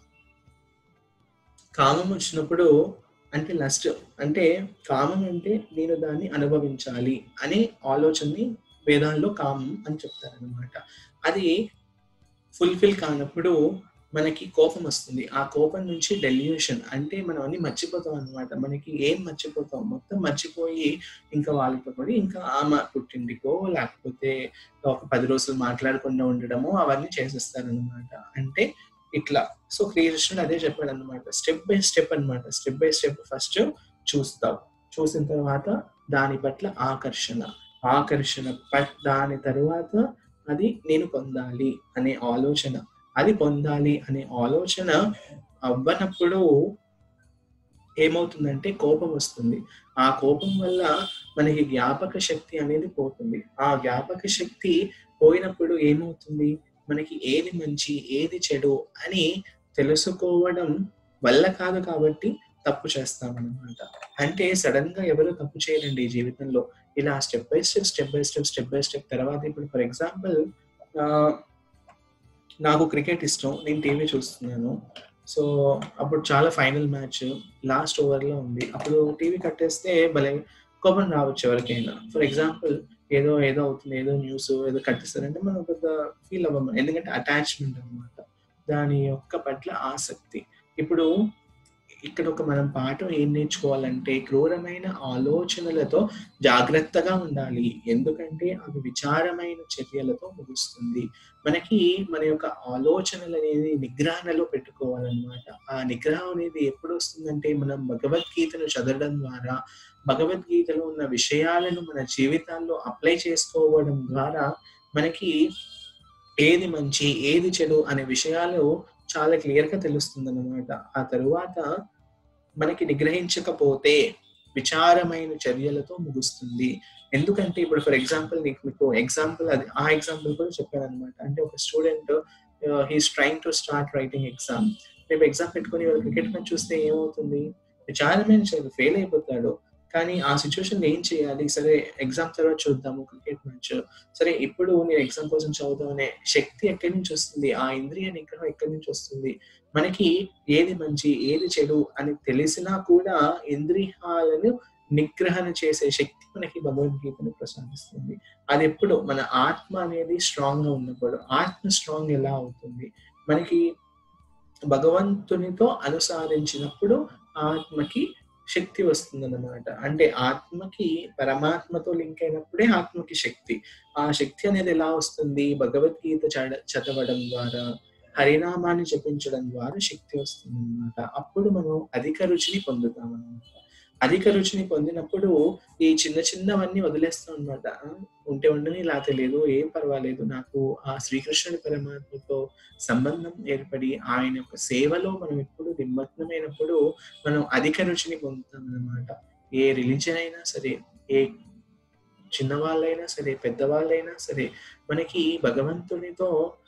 కామం వచ్చినప్పుడు అంటే లస్ట్ అంటే కామం అంటే నేను దాన్ని అనుభవించాలి అనే ఆలోచనని వేదాల్లో కామం అని చెప్తారనమాట అది ఫుల్ఫిల్ కానప్పుడు మనకి కోపం వస్తుంది ఆ కోపం నుంచి డెల్యూషన్ అంటే మనం అన్ని మర్చిపోతాం అనమాట మనకి ఏం మర్చిపోతాం మొత్తం మర్చిపోయి ఇంకా వాళ్ళతో పడి ఇంకా ఆమె పుట్టింటికో లేకపోతే ఒక పది రోజులు మాట్లాడకుండా ఉండడము అవన్నీ చేసేస్తారనమాట అంటే ఇట్లా సో శ్రీకృష్ణుడు అదే చెప్పాడు అనమాట స్టెప్ బై స్టెప్ అనమాట స్టెప్ బై స్టెప్ ఫస్ట్ చూస్తావు చూసిన తర్వాత దాని పట్ల ఆకర్షణ ఆకర్షణ పట్ దాని తర్వాత అది నేను పొందాలి అనే ఆలోచన అది పొందాలి అనే ఆలోచన అవ్వనప్పుడు ఏమవుతుందంటే కోపం వస్తుంది ఆ కోపం వల్ల మనకి జ్ఞాపక శక్తి అనేది పోతుంది ఆ జ్ఞాపక శక్తి పోయినప్పుడు ఏమవుతుంది మనకి ఏది మంచి ఏది చెడు అని తెలుసుకోవడం వల్ల కాదు కాబట్టి తప్పు చేస్తామన్నమాట అంటే సడన్ గా ఎవరు తప్పు చేయరండి ఈ జీవితంలో ఇలా step by step step by step step by step తర్వాత ఇప్పుడు ఫర్ ఎగ్జాంపుల్ నాకు క్రికెట్ ఇష్టం నేను టీవీ చూస్తున్నాను సో అప్పుడు చాలా ఫైనల్ మ్యాచ్ లాస్ట్ ఓవర్ లో ఉంది అప్పుడు టీవీ కట్టేస్తే భలే కోపం రావచ్చు ఎవరికైనా ఫర్ ఎగ్జాంపుల్ ఏదో ఏదో అవుతుంది ఏదో న్యూస్ ఏదో కట్టిస్తారంటే మనం పెద్ద ఫీల్ అవ్వము ఎందుకంటే అటాచ్మెంట్ అనమాట దాని యొక్క పట్ల ఆసక్తి ఇప్పుడు ఇక్కడ ఒక మనం పాఠం ఏం నేర్చుకోవాలంటే క్రూరమైన ఆలోచనలతో జాగ్రత్తగా ఉండాలి ఎందుకంటే అవి విచారమైన చర్యలతో ముగుస్తుంది మనకి మన యొక్క ఆలోచనలు అనేది నిగ్రహణలో పెట్టుకోవాలన్నమాట ఆ నిగ్రహం అనేది ఎప్పుడు వస్తుందంటే మనం భగవద్గీతను చదవడం ద్వారా భగవద్గీతలో ఉన్న విషయాలను మన జీవితాల్లో అప్లై చేసుకోవడం ద్వారా మనకి ఏది మంచి ఏది చెడు అనే విషయాలు చాలా క్లియర్ గా తెలుస్తుంది అనమాట ఆ తరువాత మనకి నిగ్రహించకపోతే విచారమైన చర్యలతో ముగుస్తుంది ఎందుకంటే ఇప్పుడు ఫర్ ఎగ్జాంపుల్ నీకు మీకు ఎగ్జాంపుల్ అది ఆ ఎగ్జాంపుల్ కూడా చెప్పాను అనమాట అంటే ఒక student he's trying to start writing exam రేపు ఎగ్జామ్ పెట్టుకుని వాళ్ళు క్రికెట్ మ్యాచ్ చూస్తే ఏమవుతుంది విచారమైన చర్య ఫెయిల్ అయిపోతాడు కానీ ఆ సిచ్యువేషన్ ఏం చేయాలి సరే ఎగ్జామ్ తర్వాత చూద్దాము క్రికెట్ మ్యాచ్ సరే ఇప్పుడు నేను ఎగ్జామ్ కోసం చదువుతాం అనే శక్తి ఎక్కడి నుంచి వస్తుంది ఆ ఇంద్రియ నిగ్రహం ఎక్కడి నుంచి వస్తుంది మనకి ఏది మంచి ఏది చెడు అని తెలిసినా కూడా ఇంద్రియాలను నిగ్రహణ చేసే శక్తి మనకి భగవద్గీతను ప్రసాదిస్తుంది అది ఎప్పుడు మన ఆత్మ అనేది స్ట్రాంగ్ గా ఉన్నప్పుడు ఆత్మ స్ట్రాంగ్ ఎలా అవుతుంది మనకి భగవంతునితో అనుసారించినప్పుడు ఆత్మకి శక్తి వస్తుంది అన్నమాట అంటే ఆత్మకి పరమాత్మతో లింక్ అయినప్పుడే ఆత్మకి శక్తి ఆ శక్తి అనేది ఎలా వస్తుంది భగవద్గీత చదవడం ద్వారా హరినామాన్ని జపించడం ద్వారా శక్తి వస్తుంది అనమాట అప్పుడు మనం అధిక రుచిని పొందుతాం అనమాట అధిక రుచిని పొందినప్పుడు ఈ చిన్న చిన్నవన్నీ వదిలేస్తాం అనమాట ఉంటే ఉండని లేకపోతే లేదు ఏం పర్వాలేదు నాకు ఆ శ్రీకృష్ణుడి పరమాత్మతో సంబంధం ఏర్పడి ఆయన యొక్క సేవలో మనం ఎప్పుడు నిమగ్నమైనప్పుడు మనం అధిక రుచిని పొందుతాం అనమాట ఏ రిలీజన్ అయినా సరే ఏ చిన్నవాళ్ళైనా సరే పెద్దవాళ్ళైనా సరే మనకి భగవంతునితో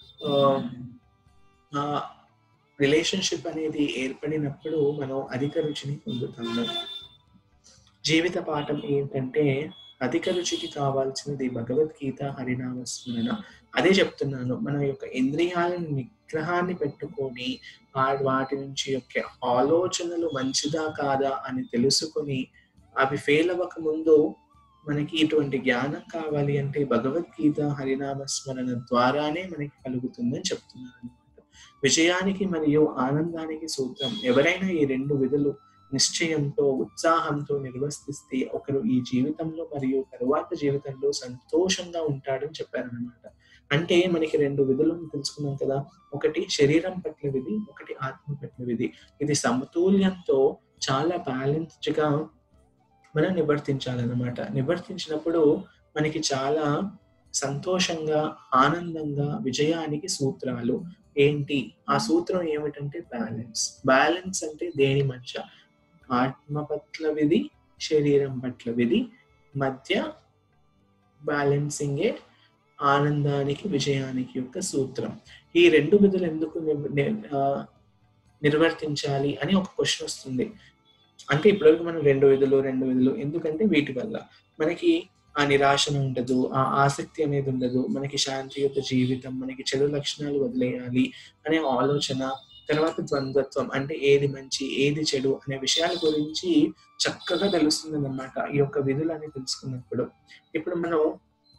ఆ రిలేషన్షిప్ అనేది ఏర్పడినప్పుడు మనం అధిక రుచిని పొందుతాము జీవిత పాఠం ఏంటంటే అధిక రుచికి కావాల్సినది భగవద్గీత హరినామ స్మరణ అదే చెప్తున్నాను మన యొక్క ఇంద్రియాలను నిగ్రహాన్ని పెట్టుకొని వాటి నుంచి యొక్క ఆలోచనలు మంచిదా కాదా అని తెలుసుకొని అవి ఫెయిల్ అవ్వక ముందు మనకి ఇటువంటి జ్ఞానం కావాలి అంటే భగవద్గీత హరినామ స్మరణ ద్వారానే మనకి కలుగుతుందని చెప్తున్నాను అనమాట విజయానికి మరియు ఆనందానికి సూత్రం ఎవరైనా ఈ రెండు విధులు నిశ్చయంతో ఉత్సాహంతో నిర్వర్తిస్తే ఒకరు ఈ జీవితంలో మరియు తరువాత జీవితంలో సంతోషంగా ఉంటాడని చెప్పారనమాట అంటే మనకి రెండు విధులు తెలుసుకున్నాం కదా ఒకటి శరీరం పట్ల విధి ఒకటి ఆత్మ పట్ల విధి ఇది సమతుల్యంతో చాలా బ్యాలెన్స్డ్ గా మనం నివర్తించాలన్నమాట నివర్తించినప్పుడు మనకి చాలా సంతోషంగా ఆనందంగా విజయానికి సూత్రాలు ఏంటి ఆ సూత్రం ఏమిటంటే బ్యాలెన్స్ బ్యాలెన్స్ అంటే దేని మధ్య ఆత్మ పట్ల విధి శరీరం పట్ల విధి మధ్య బ్యాలెన్సింగే ఆనందానికి విజయానికి యొక్క సూత్రం ఈ రెండు విధులు ఎందుకు నిర్వర్తించాలి అని ఒక క్వశ్చన్ వస్తుంది అంటే ఇప్పటివరకు మనం రెండు విధులు రెండు విధులు ఎందుకంటే వీటి వల్ల మనకి ఆ నిరాశను ఉండదు ఆ ఆసక్తి అనేది ఉండదు మనకి శాంతియుత జీవితం మనకి చెడు లక్షణాలు వదిలేయాలి అనే ఆలోచన తర్వాత ద్వంద్వత్వం అంటే ఏది మంచి ఏది చెడు అనే విషయాల గురించి చక్కగా తెలుస్తుంది అనమాట ఈ యొక్క విధులని తెలుసుకున్నప్పుడు ఇప్పుడు మనం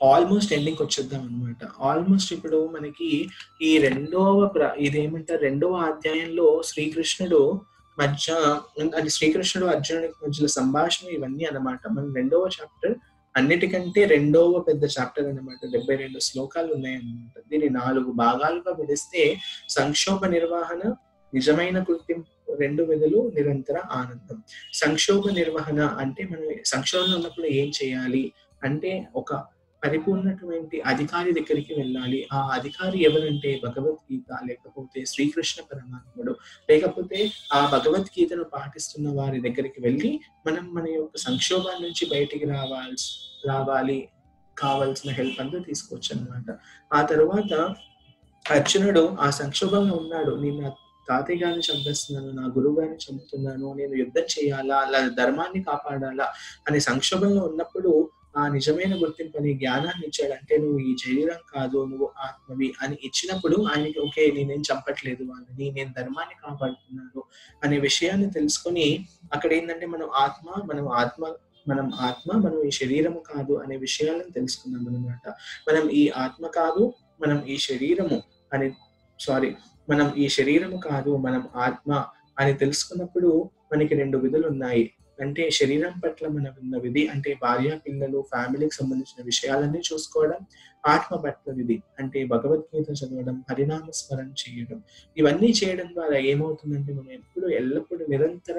ఆల్మోస్ట్ ఎండింగ్ వచ్చేద్దాం అనమాట ఆల్మోస్ట్ ఇప్పుడు మనకి ఈ రెండవ ప్ర ఇదేమంటారు రెండవ అధ్యాయంలో శ్రీకృష్ణుడు మధ్య అంటే శ్రీకృష్ణుడు అర్జునుడికి మధ్యలో సంభాషణ ఇవన్నీ అన్నమాట మన రెండవ చాప్టర్ అన్నిటికంటే రెండవ పెద్ద చాప్టర్ అన్నమాట డెబ్బై రెండు శ్లోకాలు ఉన్నాయన్నమాట దీన్ని నాలుగు భాగాలుగా విడిస్తే సంక్షోభ నిర్వహణ నిజమైన గుర్తింపు రెండు విధులు నిరంతర ఆనందం సంక్షోభ నిర్వహణ అంటే మనం సంక్షోభంలో ఉన్నప్పుడు ఏం చేయాలి అంటే ఒక పరిపూర్ణటువంటి అధికారి దగ్గరికి వెళ్ళాలి ఆ అధికారి ఎవరంటే భగవద్గీత లేకపోతే శ్రీకృష్ణ పరమాత్ముడు లేకపోతే ఆ భగవద్గీతను పాటిస్తున్న వారి దగ్గరికి వెళ్ళి మనం మన యొక్క సంక్షోభాల నుంచి బయటికి రావాల్సి రావాలి కావాల్సిన హెల్ప్ అంతా తీసుకోవచ్చు అనమాట ఆ తర్వాత అర్జునుడు ఆ సంక్షోభంలో ఉన్నాడు నేను నా తాతయ్య గారిని చంపేస్తున్నాను నా గురువు గారిని చంపుతున్నాను నేను యుద్ధం చేయాలా అలా ధర్మాన్ని కాపాడాలా అనే సంక్షోభంలో ఉన్నప్పుడు ఆ నిజమైన గుర్తింపు అనే జ్ఞానాన్ని ఇచ్చాడు అంటే నువ్వు ఈ శరీరం కాదు నువ్వు ఆత్మవి అని ఇచ్చినప్పుడు ఆయనకి ఓకే నేనేం చంపట్లేదు వాళ్ళని నేను ధర్మాన్ని కాపాడుతున్నాను అనే విషయాన్ని తెలుసుకొని అక్కడ ఏంటంటే మనం ఆత్మ మనం ఆత్మ మనం ఆత్మ మనం ఈ శరీరము కాదు అనే విషయాలను తెలుసుకున్నాం అనమాట మనం ఈ ఆత్మ కాదు మనం ఈ శరీరము అని సారీ మనం ఈ శరీరము కాదు మనం ఆత్మ అని తెలుసుకున్నప్పుడు మనకి రెండు విధులు ఉన్నాయి అంటే శరీరం పట్ల మన ఉన్న విధి అంటే భార్య పిల్లలు ఫ్యామిలీకి సంబంధించిన విషయాలన్నీ చూసుకోవడం ఆత్మ పట్ల విధి అంటే భగవద్గీత చదవడం హరినామ స్మరణ చేయడం ఇవన్నీ చేయడం ద్వారా ఏమవుతుందంటే మనం ఎప్పుడు ఎల్లప్పుడూ నిరంతర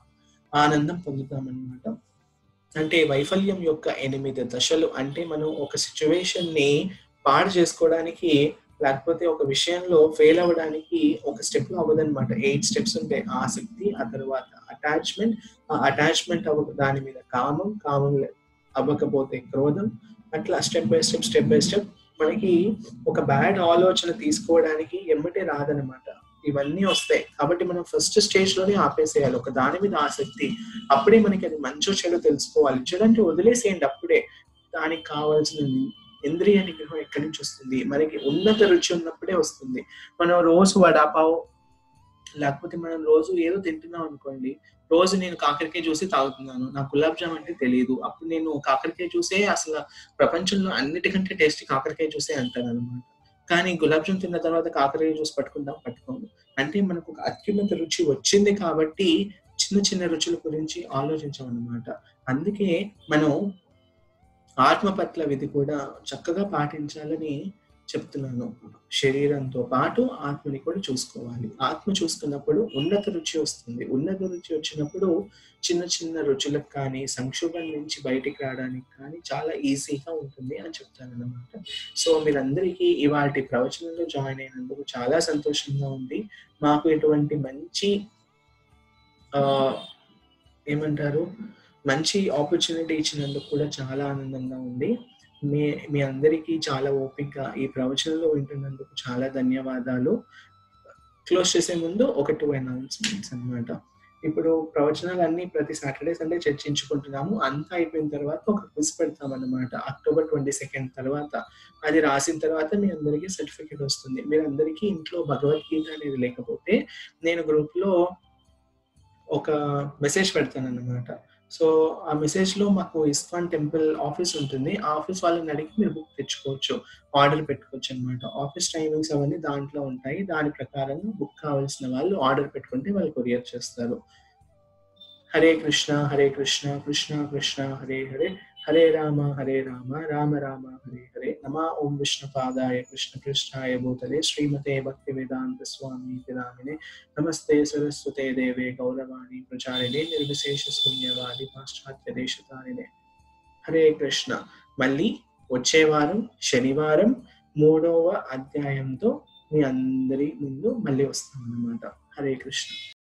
ఆనందం పొందుతామన్నమాట అంటే వైఫల్యం యొక్క ఎనిమిది దశలు అంటే మనం ఒక సిచ్యువేషన్ ని పాడు చేసుకోవడానికి లేకపోతే ఒక విషయంలో ఫెయిల్ అవ్వడానికి ఒక స్టెప్ అవ్వదన్నమాట ఎయిట్ స్టెప్స్ ఉంటాయి ఆసక్తి ఆ తర్వాత అటాచ్మెంట్ ఆ అటాచ్మెంట్ అవ్వ దాని మీద కామం కామం అవ్వకపోతే క్రోధం అట్లా step by step step by step మనకి ఒక బ్యాడ్ ఆలోచన తీసుకోవడానికి ఎమ్మటే రాదనమాట ఇవన్నీ వస్తాయి కాబట్టి మనం ఫస్ట్ స్టేజ్ లోనే ఆపేసేయాలి ఒక దాని మీద ఆసక్తి అప్పుడే మనకి అది మంచో చెడు తెలుసుకోవాలి చెడంటే వదిలేసేయండి అప్పుడే దానికి కావాల్సిన ఇంద్రియ నిగ్రహం ఎక్కడి నుంచి వస్తుంది మనకి ఉన్నత రుచి ఉన్నప్పుడే వస్తుంది మనం రోజు వడాపావు లేకపోతే మనం రోజు ఏదో తింటున్నాం అనుకోండి రోజు నేను కాకరకాయ చూసి తాగుతున్నాను నాకు గులాబ్ జామ్ అంటే తెలియదు అప్పుడు నేను కాకరకాయ చూసే అసలు ప్రపంచంలో అన్నిటికంటే టేస్టీ కాకరకాయ చూసే అంటాను అనమాట కానీ గులాబ్ జామ్ తిన్న తర్వాత కాకరకాయ జ్యూస్ పట్టుకుందాం పట్టుకోము అంటే మనకు ఒక అత్యున్నత రుచి వచ్చింది కాబట్టి చిన్న చిన్న రుచుల గురించి ఆలోచించాం అనమాట అందుకే మనం ఆత్మ పట్ల విధి కూడా చక్కగా పాటించాలని చెప్తున్నాను శరీరంతో పాటు ఆత్మని కూడా చూసుకోవాలి ఆత్మ చూసుకున్నప్పుడు ఉన్నత రుచి వస్తుంది ఉన్నత రుచి వచ్చినప్పుడు చిన్న చిన్న రుచులకు కానీ సంక్షోభం నుంచి బయటికి రావడానికి కానీ చాలా ఈజీగా ఉంటుంది అని చెప్తాను అనమాట సో మీరందరికీ ఇవాటి ప్రవచనంలో జాయిన్ అయినందుకు చాలా సంతోషంగా ఉంది మాకు ఇటువంటి మంచి ఆ ఏమంటారు మంచి ఆపర్చునిటీ ఇచ్చినందుకు కూడా చాలా ఆనందంగా ఉంది మీ మీ అందరికీ చాలా ఓపికగా ఈ ప్రవచనంలో వింటున్నందుకు చాలా ధన్యవాదాలు క్లోజ్ చేసే ముందు ఒక టూ అనౌన్స్మెంట్స్ అనమాట ఇప్పుడు ప్రవచనాలు అన్ని ప్రతి సాటర్డే సండే చర్చించుకుంటున్నాము అంతా అయిపోయిన తర్వాత ఒక క్విజ్ పెడతాం అనమాట అక్టోబర్ ట్వంటీ సెకండ్ తర్వాత అది రాసిన తర్వాత మీ అందరికీ సర్టిఫికేట్ వస్తుంది మీరు అందరికీ ఇంట్లో భగవద్గీత అనేది లేకపోతే నేను గ్రూప్ లో ఒక మెసేజ్ పెడతాను అనమాట సో ఆ మెసేజ్ లో మాకు ఇస్కాన్ టెంపుల్ ఆఫీస్ ఉంటుంది ఆ ఆఫీస్ వాళ్ళని అడిగి మీరు బుక్ తెచ్చుకోవచ్చు ఆర్డర్ పెట్టుకోవచ్చు అనమాట ఆఫీస్ టైమింగ్స్ అవన్నీ దాంట్లో ఉంటాయి దాని ప్రకారం బుక్ కావాల్సిన వాళ్ళు ఆర్డర్ పెట్టుకుంటే వాళ్ళు కొరియర్ చేస్తారు హరే కృష్ణ హరే కృష్ణ కృష్ణ కృష్ణ హరే హరే హరే రామ హరే రామ రామ రామ హరే హరే నమా ఓం విష్ణు పాదాయ కృష్ణ కృష్ణాయ భూతలే శ్రీమతే భక్తి వేదాంత స్వామి పిరామినే నమస్తే సరస్వతే దేవే గౌరవాణి ప్రచారిణే నిర్విశేష శూన్యవాది పాశ్చాత్య దేశతారిణే హరే కృష్ణ మళ్ళీ వచ్చే వారం శనివారం మూడవ అధ్యాయంతో మీ అందరి ముందు మళ్ళీ వస్తాం అన్నమాట హరే కృష్ణ